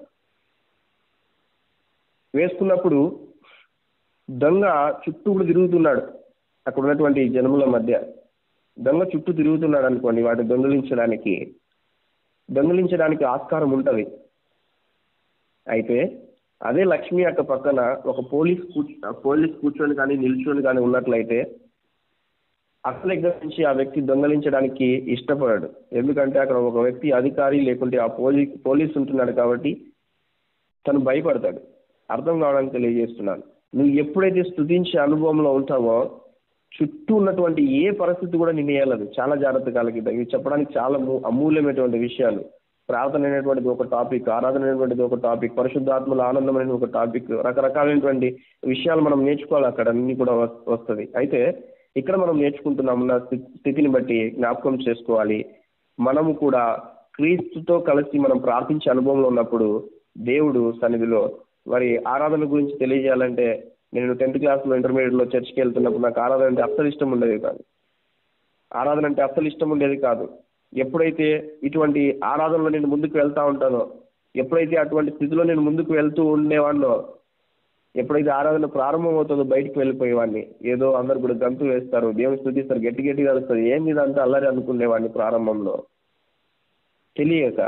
వేసుకున్నప్పుడు దొంగ చుట్టూ కూడా తిరుగుతున్నాడు అక్కడ ఉన్నటువంటి జనముల మధ్య దొంగ చుట్టూ తిరుగుతున్నాడు అనుకోండి వాటిని దొంగలించడానికి దొంగలించడానికి ఆస్కారం ఉంటుంది అయితే అదే లక్ష్మి అక్క పక్కన ఒక పోలీస్ కూర్చు పోలీస్ కూర్చొని కానీ నిల్చొని కానీ ఉన్నట్లయితే అక్క దగ్గర నుంచి ఆ వ్యక్తి దొంగలించడానికి ఇష్టపడాడు ఎందుకంటే అక్కడ ఒక వ్యక్తి అధికారి లేకుంటే ఆ పోలీస్ పోలీస్ ఉంటున్నాడు కాబట్టి తను భయపడతాడు అర్థం కావడానికి తెలియజేస్తున్నాను నువ్వు ఎప్పుడైతే స్థుతించే అనుభవంలో ఉంటావో చుట్టూ ఉన్నటువంటి ఏ పరిస్థితి కూడా నిన్ను వేయలేదు చాలా జాగ్రత్త కలిగిద్దాం ఇవి చెప్పడానికి చాలా అమూల్యమైనటువంటి విషయాలు ప్రార్థన అనేటువంటిది ఒక టాపిక్ ఆరాధన అనేటువంటిది ఒక టాపిక్ పరిశుద్ధాత్మల ఆనందం అనేది ఒక టాపిక్ రకరకాలైనటువంటి విషయాలు మనం నేర్చుకోవాలి అక్కడ అన్ని కూడా వస్తుంది అయితే ఇక్కడ మనం నేర్చుకుంటున్నామున్న స్థితిని బట్టి జ్ఞాపకం చేసుకోవాలి మనము కూడా క్రీస్తుతో కలిసి మనం ప్రార్థించే అనుభవంలో ఉన్నప్పుడు దేవుడు సన్నిధిలో మరి ఆరాధన గురించి తెలియజేయాలంటే నేను టెన్త్ క్లాస్లో ఇంటర్మీడియట్లో చర్చ్కి వెళ్తున్నప్పుడు నాకు ఆరాధన అంటే అస్సలు ఇష్టం ఉండేది కాదు ఆరాధన అంటే అస్సలు ఇష్టం ఉండేది కాదు ఎప్పుడైతే ఇటువంటి ఆరాధనలో నేను ముందుకు వెళ్తా ఉంటానో ఎప్పుడైతే అటువంటి స్థితిలో నేను ముందుకు వెళ్తూ ఉండేవాడినో ఎప్పుడైతే ఆరాధన ప్రారంభం అవుతుందో బయటికి వెళ్ళిపోయేవాడిని ఏదో అందరు కూడా గంతు వేస్తారు దేవుని స్థుతిస్తారు గట్టి గట్టిగా వస్తుంది ఏంది ఇదంతా అల్లరి అనుకునేవాడిని ప్రారంభంలో తెలియక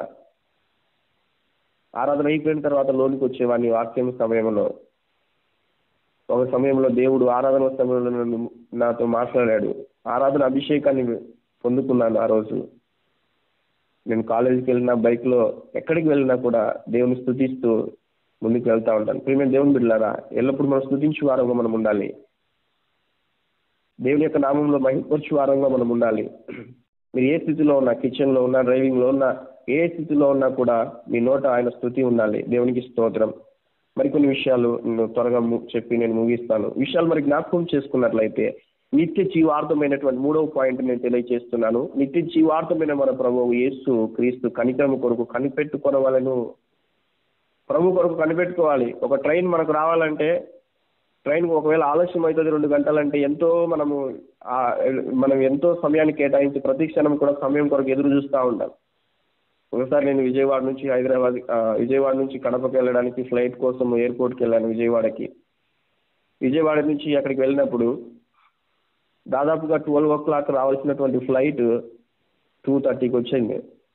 ఆరాధన అయిపోయిన తర్వాత లోనికి వచ్చేవాడిని వాక్యం సమయంలో ఒక సమయంలో దేవుడు ఆరాధన సమయంలో నన్ను నాతో మాట్లాడాడు ఆరాధన అభిషేకాన్ని పొందుకున్నాను ఆ రోజు నేను కాలేజీకి వెళ్ళినా బైక్లో ఎక్కడికి వెళ్ళినా కూడా దేవుని స్థుతిస్తూ ముందుకు వెళ్తా ఉంటాను ప్రియమైన దేవుని బిడ్డలారా ఎల్లప్పుడూ మనం స్థుతించు వారంగా మనం ఉండాలి దేవుని యొక్క నామంలో మహిపరచు వారంగా మనం ఉండాలి మీరు ఏ స్థితిలో ఉన్నా కిచెన్లో ఉన్నా డ్రైవింగ్లో ఉన్నా ఏ స్థితిలో ఉన్నా కూడా మీ నోట ఆయన స్థుతి ఉండాలి దేవునికి స్తోత్రం మరికొన్ని విషయాలు నేను త్వరగా ము- చెప్పి నేను ముగిస్తాను విషయాలు మరి జ్ఞాపకం చేసుకున్నట్లయితే నిత్య జీవార్థమైనటువంటి మూడవ పాయింట్ నేను తెలియజేస్తున్నాను నిత్య జీవార్థమైన మన ప్రభువు యేసు క్రీస్తు కనికరము కొరకు కనిపెట్టుకొనవలను ప్రభు కొరకు కనిపెట్టుకోవాలి ఒక ట్రైన్ మనకు రావాలంటే ట్రైన్ ఒకవేళ ఆలస్యం అవుతుంది రెండు గంటలంటే ఎంతో మనము ఆ, మనం ఎంతో సమయాన్ని కేటాయించి ప్రతి క్షణం కూడా సమయం కొరకు ఎదురు చూస్తూ ఉంటాం ఒకసారి నేను విజయవాడ నుంచి హైదరాబాద్ ఆ, విజయవాడ నుంచి కడపకి వెళ్ళడానికి ఫ్లైట్ కోసం ఎయిర్పోర్ట్కి వెళ్ళాను విజయవాడకి విజయవాడ నుంచి అక్కడికి వెళ్ళినప్పుడు దాదాపుగా ట్వెల్వ్ ఓ క్లాక్ రావాల్సినటువంటి ఫ్లైట్ టూ థర్టీకి వచ్చింది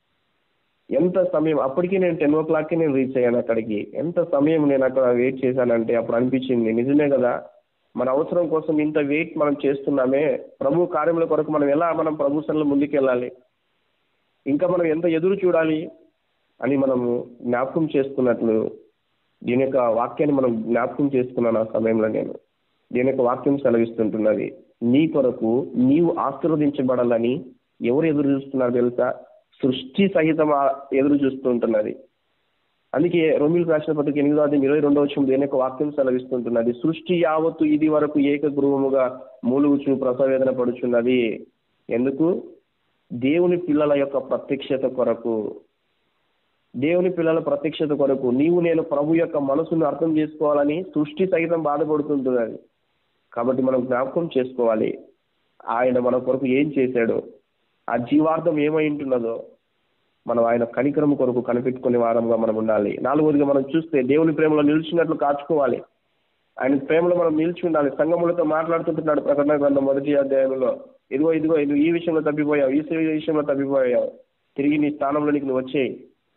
ఎంత సమయం అప్పటికి నేను టెన్ ఓ క్లాక్కి నేను రీచ్ అయ్యాను అక్కడికి ఎంత సమయం నేను అక్కడ వెయిట్ చేశానంటే అప్పుడు అనిపించింది నిజమే కదా మన అవసరం కోసం ఇంత వెయిట్ మనం చేస్తున్నామే ప్రభు కార్యముల కొరకు మనం ఎలా మనం ప్రభు సన్నిలో ముందుకెళ్ళాలి ఇంకా మనం ఎంత ఎదురు చూడాలి అని మనము జ్ఞాపకం చేసుకున్నట్లు దీని యొక్క వాక్యాన్ని మనం జ్ఞాపకం చేసుకున్నాను ఆ సమయంలో నేను దీని యొక్క వాక్యం సెలవిస్తుంటున్నది నీ కొరకు నీవు ఆశీర్వదించబడాలని ఎవరు ఎదురు చూస్తున్నారు తెలుసా సృష్టి సహితం ఆ- ఎదురు చూస్తుంటున్నది అందుకే రోమిల్ రాసిన పత్రిక ఎనిమిదో అధ్యాయం ఇరవై రెండవ వచ్చిన దేని యొక్క వాక్యం సెలవిస్తుంటున్నది సృష్టి యావత్తు ఇది వరకు ఏక గృహముగా మూలుగుచు ప్రసవేదన పడుచున్నది ఎందుకు దేవుని పిల్లల యొక్క ప్రత్యక్షత కొరకు దేవుని పిల్లల ప్రత్యక్షత కొరకు నీవు నేను ప్రభు యొక్క మనసును అర్థం చేసుకోవాలని సృష్టి సహితం బాధపడుతుంటున్నది కాబట్టి మనం జ్ఞాపకం చేసుకోవాలి ఆయన మన కొరకు ఏం చేశాడో ఆ జీవార్థం ఏమై ఉంటున్నదో మనం ఆయన కనికరం కొరకు కనిపెట్టుకునే వారంగా మనం ఉండాలి నాలుగోదిగా మనం చూస్తే దేవుని ప్రేమలో నిలిచినట్లు కాచుకోవాలి ఆయన ప్రేమలో మనం నిలిచి ఉండాలి సంగములతో మాట్లాడుతుంటున్నాడు ప్రకటన గ్రంథం మొదటి అధ్యాయంలో ఇదిగో ఇదిగో నువ్వు ఈ విషయంలో తప్పిపోయావు ఈ విషయంలో తప్పిపోయావు తిరిగి నీ స్థానంలోనికి నువ్వు వచ్చేయి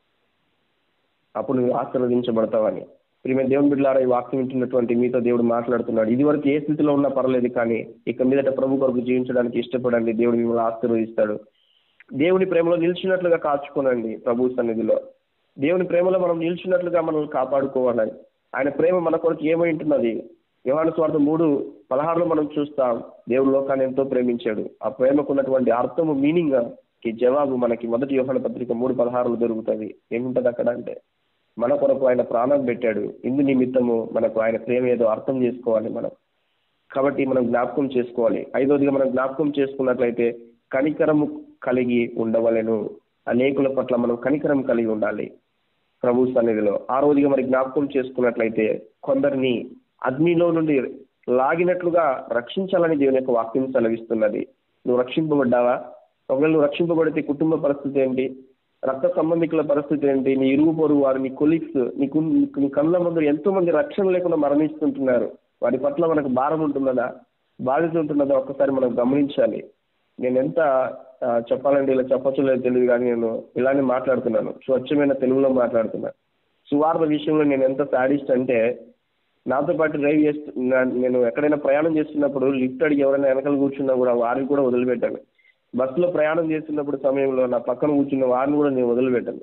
అప్పుడు నువ్వు ఆశీర్వదించబడతావని ప్రియమైన దేవుని బిడ్డలారా ఈ వాక్యం వింటున్నటువంటి మీతో దేవుడు మాట్లాడుతున్నాడు ఇది వరకు ఏ స్థితిలో ఉన్నా పర్లేదు కానీ ఇక మీదట ప్రభు కొరకు జీవించడానికి ఇష్టపడండి దేవుడు మిమ్మల్ని ఆశీర్వదిస్తాడు దేవుని ప్రేమలో నిలిచినట్లుగా కాచుకోనండి ప్రభు సన్నిధిలో దేవుని ప్రేమలో మనం నిలిచినట్లుగా మనల్ని కాపాడుకోవాలని ఆయన ప్రేమ మన కొరకు ఏమై ఉంటున్నది యోహాను స్వార్థ మూడు పదహారులో మనం చూస్తాం దేవుడు లోకాన్ని ఎంతో ప్రేమించాడు ఆ ప్రేమకు ఉన్నటువంటి అర్థము మీనింగ్ కి జవాబు మనకి మొదటి యోహాను పత్రిక మూడు పదహారులో దొరుకుతుంది ఏముంటది అక్కడ అంటే మన కొరకు ఆయన ప్రాణం పెట్టాడు ఇందు నిమిత్తము మనకు ఆయన ప్రేమ ఏదో అర్థం చేసుకోవాలి మనం కాబట్టి మనం జ్ఞాపకం చేసుకోవాలి ఐదోదిగా మనం జ్ఞాపకం చేసుకున్నట్లయితే కనికరము కలిగి ఉండవలెను అనేకుల పట్ల మనం కనికరం కలిగి ఉండాలి ప్రభు సన్నిధిలో ఆ రోజుగా మరి జ్ఞాపకం చేసుకున్నట్లయితే కొందరిని అగ్నిలో నుండి లాగినట్లుగా రక్షించాలని దేవుని యొక్క వాక్యం సెలవిస్తున్నది నువ్వు రక్షింపబడ్డావా ఒకవేళ నువ్వు రక్షింపబడితే కుటుంబ పరిస్థితి ఏంటి రక్త సంబంధికుల పరిస్థితి ఏంటి నీ ఇరుగు పొరుగు వారు నీ కొలీగ్స్ నీకు నీ కళ్ళ ముందు ఎంతో మంది రక్షణ లేకుండా మరణిస్తుంటున్నారు వారి పట్ల మనకు భారం ఉంటున్నదా బాధ్యత ఉంటున్నదా ఒక్కసారి మనం గమనించాలి నేను ఎంత ఆ, చెప్పాలంటే ఇలా చెప్పచ్చో లేదో తెలియదు కానీ నేను ఇలానే మాట్లాడుతున్నాను స్వచ్ఛమైన తెలుగులో మాట్లాడుతున్నాను సువార్త విషయంలో నేను ఎంత సాడిస్ట్ అంటే నాతో పాటు డ్రైవ్ చేస్తూ నా- నేను ఎక్కడైనా ప్రయాణం చేస్తున్నప్పుడు లిఫ్ట్ అడిగి ఎవరైనా వెనకాల కూర్చున్నా కూడా వారిని కూడా వదిలిపెట్టాను బస్సులో ప్రయాణం చేస్తున్నప్పుడు సమయంలో నా పక్కన కూర్చున్న వారిని కూడా నేను వదిలిపెట్టాను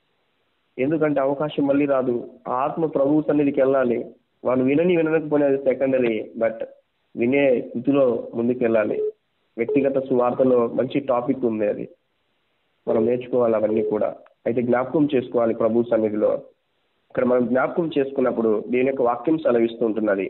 ఎందుకంటే అవకాశం మళ్ళీ రాదు ఆ ఆత్మ ప్రభు సన్నిధికి వెళ్ళాలి వాళ్ళు వినని వినకపోయినా అది సెకండరీ బట్ వినే స్థితిలో ముందుకు వెళ్ళాలి వ్యక్తిగత సువార్తలో మంచి టాపిక్ ఉంది అది మనం నేర్చుకోవాలి అవన్నీ కూడా అయితే జ్ఞాపకం చేసుకోవాలి ప్రభు సన్నిధిలో ఇక్కడ మనం జ్ఞాపకం చేసుకున్నప్పుడు దీని యొక్క వాక్యం సెలవిస్తూ ఉంటున్నది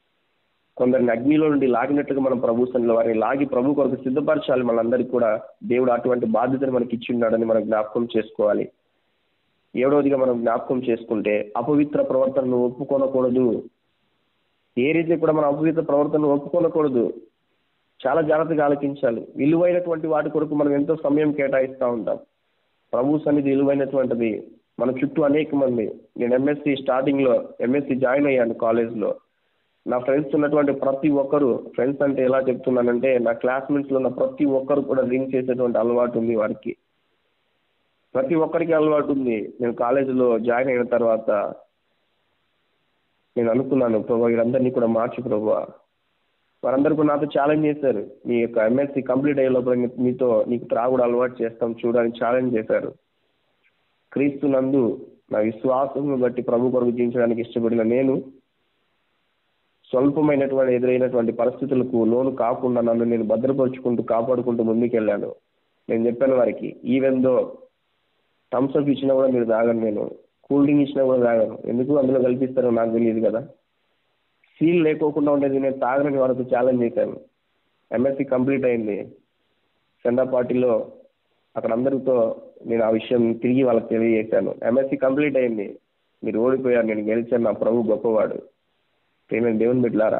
కొందరిని అగ్నిలో నుండి లాగినట్లుగా మనం ప్రభు సన్నిధిలో వారిని లాగి ప్రభు కొరకు సిద్ధపరచాలి మనందరికీ కూడా దేవుడు అటువంటి బాధ్యతను మనకి ఇచ్చి ఉన్నాడని మనం జ్ఞాపకం చేసుకోవాలి ఏడవదిగా మనం జ్ఞాపకం చేసుకుంటే అపవిత్ర ప్రవర్తనను ఒప్పుకొనకూడదు ఏ రీతి కూడా మన అపవిత్ర ప్రవర్తన ఒప్పుకోనకూడదు చాలా జాగ్రత్తగా ఆలోచించాలి విలువైనటువంటి వాటి కొరకు మనం ఎంతో సమయం కేటాయిస్తూ ఉంటాం ప్రభు సన్నిధి విలువైనటువంటిది మన చుట్టూ అనేక మంది నేను ఎంఎస్సి స్టార్టింగ్లో ఎంఎస్సి జాయిన్ అయ్యాను కాలేజ్లో నా ఫ్రెండ్స్ ఉన్నటువంటి ప్రతి ఒక్కరు ఫ్రెండ్స్ అంటే ఎలా చెప్తున్నానంటే నా క్లాస్మేట్స్లో ఉన్న ప్రతి ఒక్కరు కూడా డ్రింక్ చేసేటువంటి అలవాటు ఉంది వారికి ప్రతి ఒక్కరికి అలవాటు ఉంది నేను కాలేజీలో జాయిన్ అయిన తర్వాత నేను అనుకున్నాను ప్రభా వీరందరినీ కూడా మార్చు ప్రభా వారందరూ కూడా నాతో ఛాలెంజ్ చేశారు నీ యొక్క ఎంఎస్సి కంప్లీట్ అయ్యే లోపల నీ- నీతో నీకు త్రాగుడు అలవాటు చేస్తాం చూడని ఛాలెంజ్ చేశారు క్రీస్తు నందు నా విశ్వాసం బట్టి ప్రభు కొరకు జీవించడానికి ఇష్టపడిన నేను స్వల్పమైనటువంటి ఎదురైనటువంటి పరిస్థితులకు లోను కాకుండా నన్ను నేను భద్రపరుచుకుంటూ కాపాడుకుంటూ ముందుకెళ్ళాను నేను చెప్పాను వారికి ఈవెన్ దో థమ్స్అప్ ఇచ్చినా కూడా మీరు తాగను నేను కూల్ డ్రింక్ ఇచ్చినా కూడా తాగను ఎందుకు అందులో కల్పిస్తారో నాకు తెలియదు కదా సీల్ లేకోకుండా ఉండేది నేను తాగనని వాళ్ళతో ఛాలెంజ్ చేశాను ఎంఎస్సి కంప్లీట్ అయింది సెండా పార్టీలో అక్కడ అందరితో నేను ఆ విషయం తిరిగి వాళ్ళకి తెలియజేశాను ఎంఎస్సి కంప్లీట్ అయింది మీరు ఓడిపోయారు నేను గెలిచాను నా ప్రభు గొప్పవాడు ప్రేమైన దేవుని బిడ్డలారా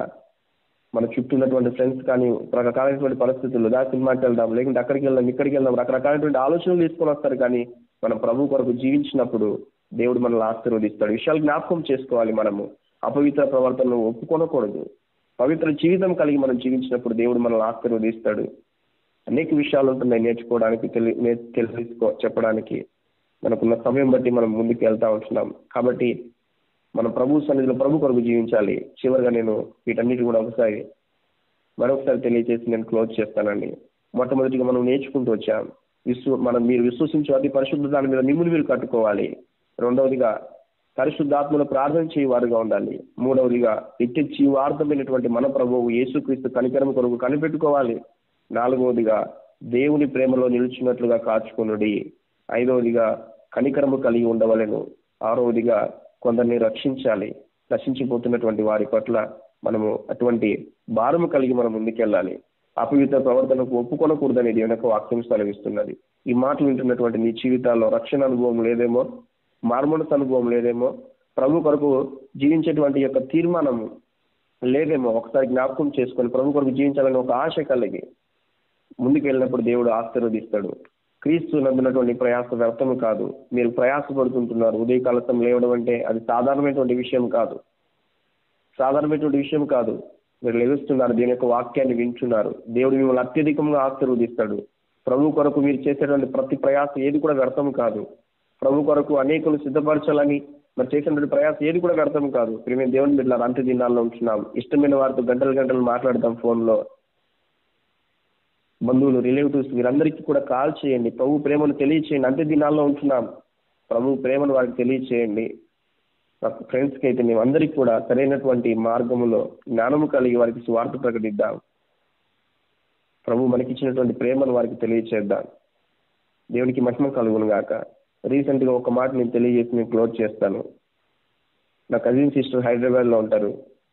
మన చుట్టూ ఉన్నటువంటి ఫ్రెండ్స్ కానీ రకరకాలైనటువంటి పరిస్థితుల్లో దా సినిమాకి వెళ్దాం లేకుంటే అక్కడికి వెళ్దాం ఇక్కడికి వెళ్దాం రకరకాలైనటువంటి ఆలోచనలు తీసుకొని వస్తారు కానీ మనం ప్రభు కొరకు జీవించినప్పుడు దేవుడు మనల్ని ఆశీర్వదిస్తాడు విషయాలు జ్ఞాపకం చేసుకోవాలి మనము అపవిత్ర ప్రవర్తనను ఒప్పుకొనకూడదు పవిత్ర జీవితం కలిగి మనం జీవించినప్పుడు దేవుడు మనల్ని ఆశీర్వదిస్తాడు అనేక విషయాలు ఉంటున్నాయి నేర్చుకోవడానికి తెలి నే- తెలుసుకో చెప్పడానికి మనకున్న సమయం బట్టి మనం ముందుకు వెళ్తా ఉంటున్నాం కాబట్టి మన ప్రభు సన్నిధిలో ప్రభు కొరకు జీవించాలి చివరిగా నేను వీటన్నిటి కూడా ఒకసారి మరొకసారి తెలియజేసి నేను క్లోజ్ చేస్తానండి మొట్టమొదటిగా మనం నేర్చుకుంటూ వచ్చాం విశ్వ మనం మీరు విశ్వసించే అతి పరిశుద్ధ దాని మీద మిమ్మల్ని మీరు కట్టుకోవాలి రెండవదిగా పరిశుద్ధాత్మను ప్రార్థన చేయవారుగా ఉండాలి మూడవదిగా నిత్య జీవార్థమైనటువంటి మన ప్రభువు యేసుక్రీస్తు కనికరం కొరకు కనిపెట్టుకోవాలి నాలుగవదిగా దేవుని ప్రేమలో నిలిచినట్లుగా కాచుకొనుడి ఐదవదిగా కనికరము కలిగి ఉండవలెను ఆరవదిగా కొందరిని రక్షించాలి రక్షించిపోతున్నటువంటి వారి పట్ల మనము అటువంటి భారము కలిగి మనం ముందుకెళ్ళాలి అపవిత్ర ప్రవర్తనకు ఒప్పుకొనకూడదని దేవుని యొక్క వాక్యం సెలవిస్తున్నది ఈ మాటలు వింటున్నటువంటి నీ జీవితాల్లో రక్షణ అనుభవం లేదేమో మార్మోనస్ అనుభవం లేదేమో ప్రభు కొరకు జీవించేటువంటి యొక్క తీర్మానము లేదేమో ఒకసారి జ్ఞాపకం చేసుకొని ప్రభు కొరకు జీవించాలని ఒక ఆశ కలిగి ముందుకు వెళ్ళినప్పుడు దేవుడు ఆశీర్వదిస్తాడు క్రీస్తు నందునటువంటి ప్రయాస వ్యర్థము కాదు మీరు ప్రయాసపడుతుంటున్నారు ఉదయకాలతం లేవడం అంటే అది సాధారణమైనటువంటి విషయం కాదు సాధారణమైనటువంటి విషయం కాదు మీరు లెగుస్తున్నారు దీని యొక్క వాక్యాన్ని వింటున్నారు దేవుడు మిమ్మల్ని అత్యధికంగా ఆశీర్వదిస్తాడు ప్రభు కొరకు మీరు చేసేటువంటి ప్రతి ప్రయాస ఏది కూడా వ్యర్థం కాదు ప్రభు కొరకు అనేకులు సిద్ధపరచాలని మరి చేసినటువంటి ప్రయాస ఏది కూడా వ్యర్థం కాదు ప్రేమ దేవుని బిడ్డల అంత్య దినాల్లో ఉంటున్నాం ఇష్టమైన వారితో గంటలు గంటలు మాట్లాడతాం ఫోన్లో బంధువులు రిలేటివ్స్ వీరందరికీ కూడా కాల్ చేయండి ప్రభు ప్రేమను తెలియచేయండి అంత్య దినాల్లో ఉంటున్నాం ప్రభు ప్రేమను వారికి తెలియచేయండి ఫ్రెండ్స్కి అయితే మేము అందరికీ కూడా సరైనటువంటి మార్గములో జ్ఞానము కలిగి వారికి స్వార్థ ప్రకటిద్దాం ప్రభు మనకిచ్చినటువంటి ప్రేమను వారికి తెలియచేద్దాం దేవునికి మహిమ కలుగును గాక రీసెంట్గా ఒక మాట నేను తెలియజేసి నేను క్లోజ్ చేస్తాను నా కజిన్ సిస్టర్ హైదరాబాద్లో ఉంటారు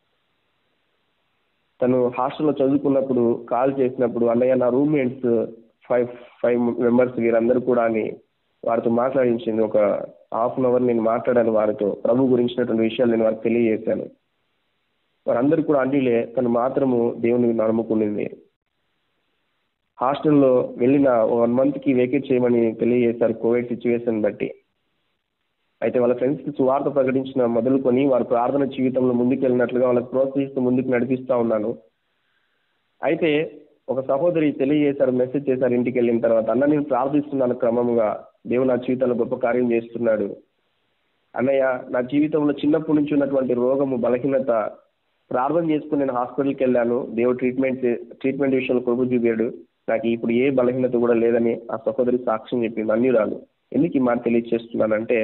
తను హాస్టల్లో చదువుకున్నప్పుడు కాల్ చేసినప్పుడు అన్నయ్య నా రూమ్మేట్స్ ఫైవ్ ఫైవ్ మెంబర్స్ వీరందరూ కూడా అని వారితో మాట్లాడించింది ఒక హాఫ్ అన్ అవర్ నేను మాట్లాడాను వారితో ప్రభు గురించినటువంటి విషయాలు నేను వారికి తెలియజేశాను వారందరూ కూడా అన్నిలే తను మాత్రము దేవుని నమ్ముకునింది హాస్టల్లో వెళ్ళిన వన్ మంత్కి వేకేట్ చేయమని తెలియజేశారు కోవిడ్ సిచ్యువేషన్ బట్టి అయితే వాళ్ళ ఫ్రెండ్స్కి సువార్త ప్రకటించిన మొదలుకొని వారి ప్రార్థన జీవితంలో ముందుకు వెళ్ళినట్లుగా వాళ్ళకి ప్రోత్సహిస్తూ ముందుకు నడిపిస్తూ ఉన్నాను అయితే ఒక సహోదరి తెలియజేశారు మెసేజ్ చేశారు ఇంటికి వెళ్ళిన తర్వాత అన్న నేను ప్రార్థిస్తున్నాను క్రమంగా దేవుడు నా జీవితంలో గొప్ప కార్యం చేస్తున్నాడు అన్నయ్య నా జీవితంలో చిన్నప్పటి నుంచి ఉన్నటువంటి రోగము బలహీనత ప్రార్థన చేసుకుని నేను హాస్పిటల్కి వెళ్ళాను దేవుడు ట్రీట్మెంట్ ట్రీట్మెంట్ విషయంలో కృప చూపాడు నాకు ఇప్పుడు ఏ బలహీనత కూడా లేదని ఆ సహోదరి సాక్ష్యం చెప్పింది అన్యురాలు ఎందుకు ఈ మాట తెలియచేస్తున్నానంటే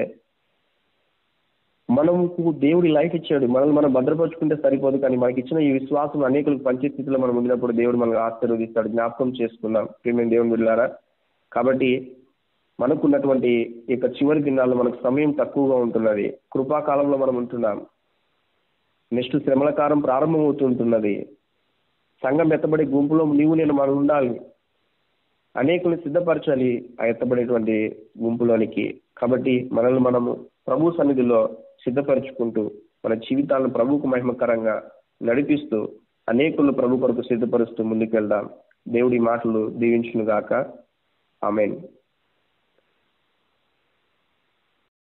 మనకు దేవుడి లైఫ్ ఇచ్చాడు మనల్ని మనం భద్రపరుచుకుంటే సరిపోదు కానీ మనకి ఇచ్చిన ఈ విశ్వాసం అనేకులకు పంచే స్థితిలో మనం ఉండినప్పుడు దేవుడు మనల్ని ఆశీర్వదిస్తాడు జ్ఞాపకం చేసుకుందాం ప్రేమైన దేవుని బిడ్డారా కాబట్టి మనకున్నటువంటి ఈ యొక్క చివరి దినాల్లో మనకు సమయం తక్కువగా ఉంటున్నది కృపాకాలంలో మనం ఉంటున్నాం నెక్స్ట్ శ్రమల కాలం ప్రారంభమవుతుంటున్నది సంఘం ఎత్తబడే గుంపులో నీవు నేను మనం ఉండాలి అనేకుల్ని సిద్ధపరచాలి ఆ ఎత్తబడేటువంటి గుంపులోనికి కాబట్టి మనల్ని మనము ప్రభు సన్నిధిలో సిద్ధపరచుకుంటూ మన జీవితాలను ప్రభువుకు మహిమకరంగా నడిపిస్తూ అనేకులు ప్రభు కొరకు సిద్ధపరుస్తూ ముందుకెళ్దాం దేవుడి మాటలు దీవించును గాక ఆమెన్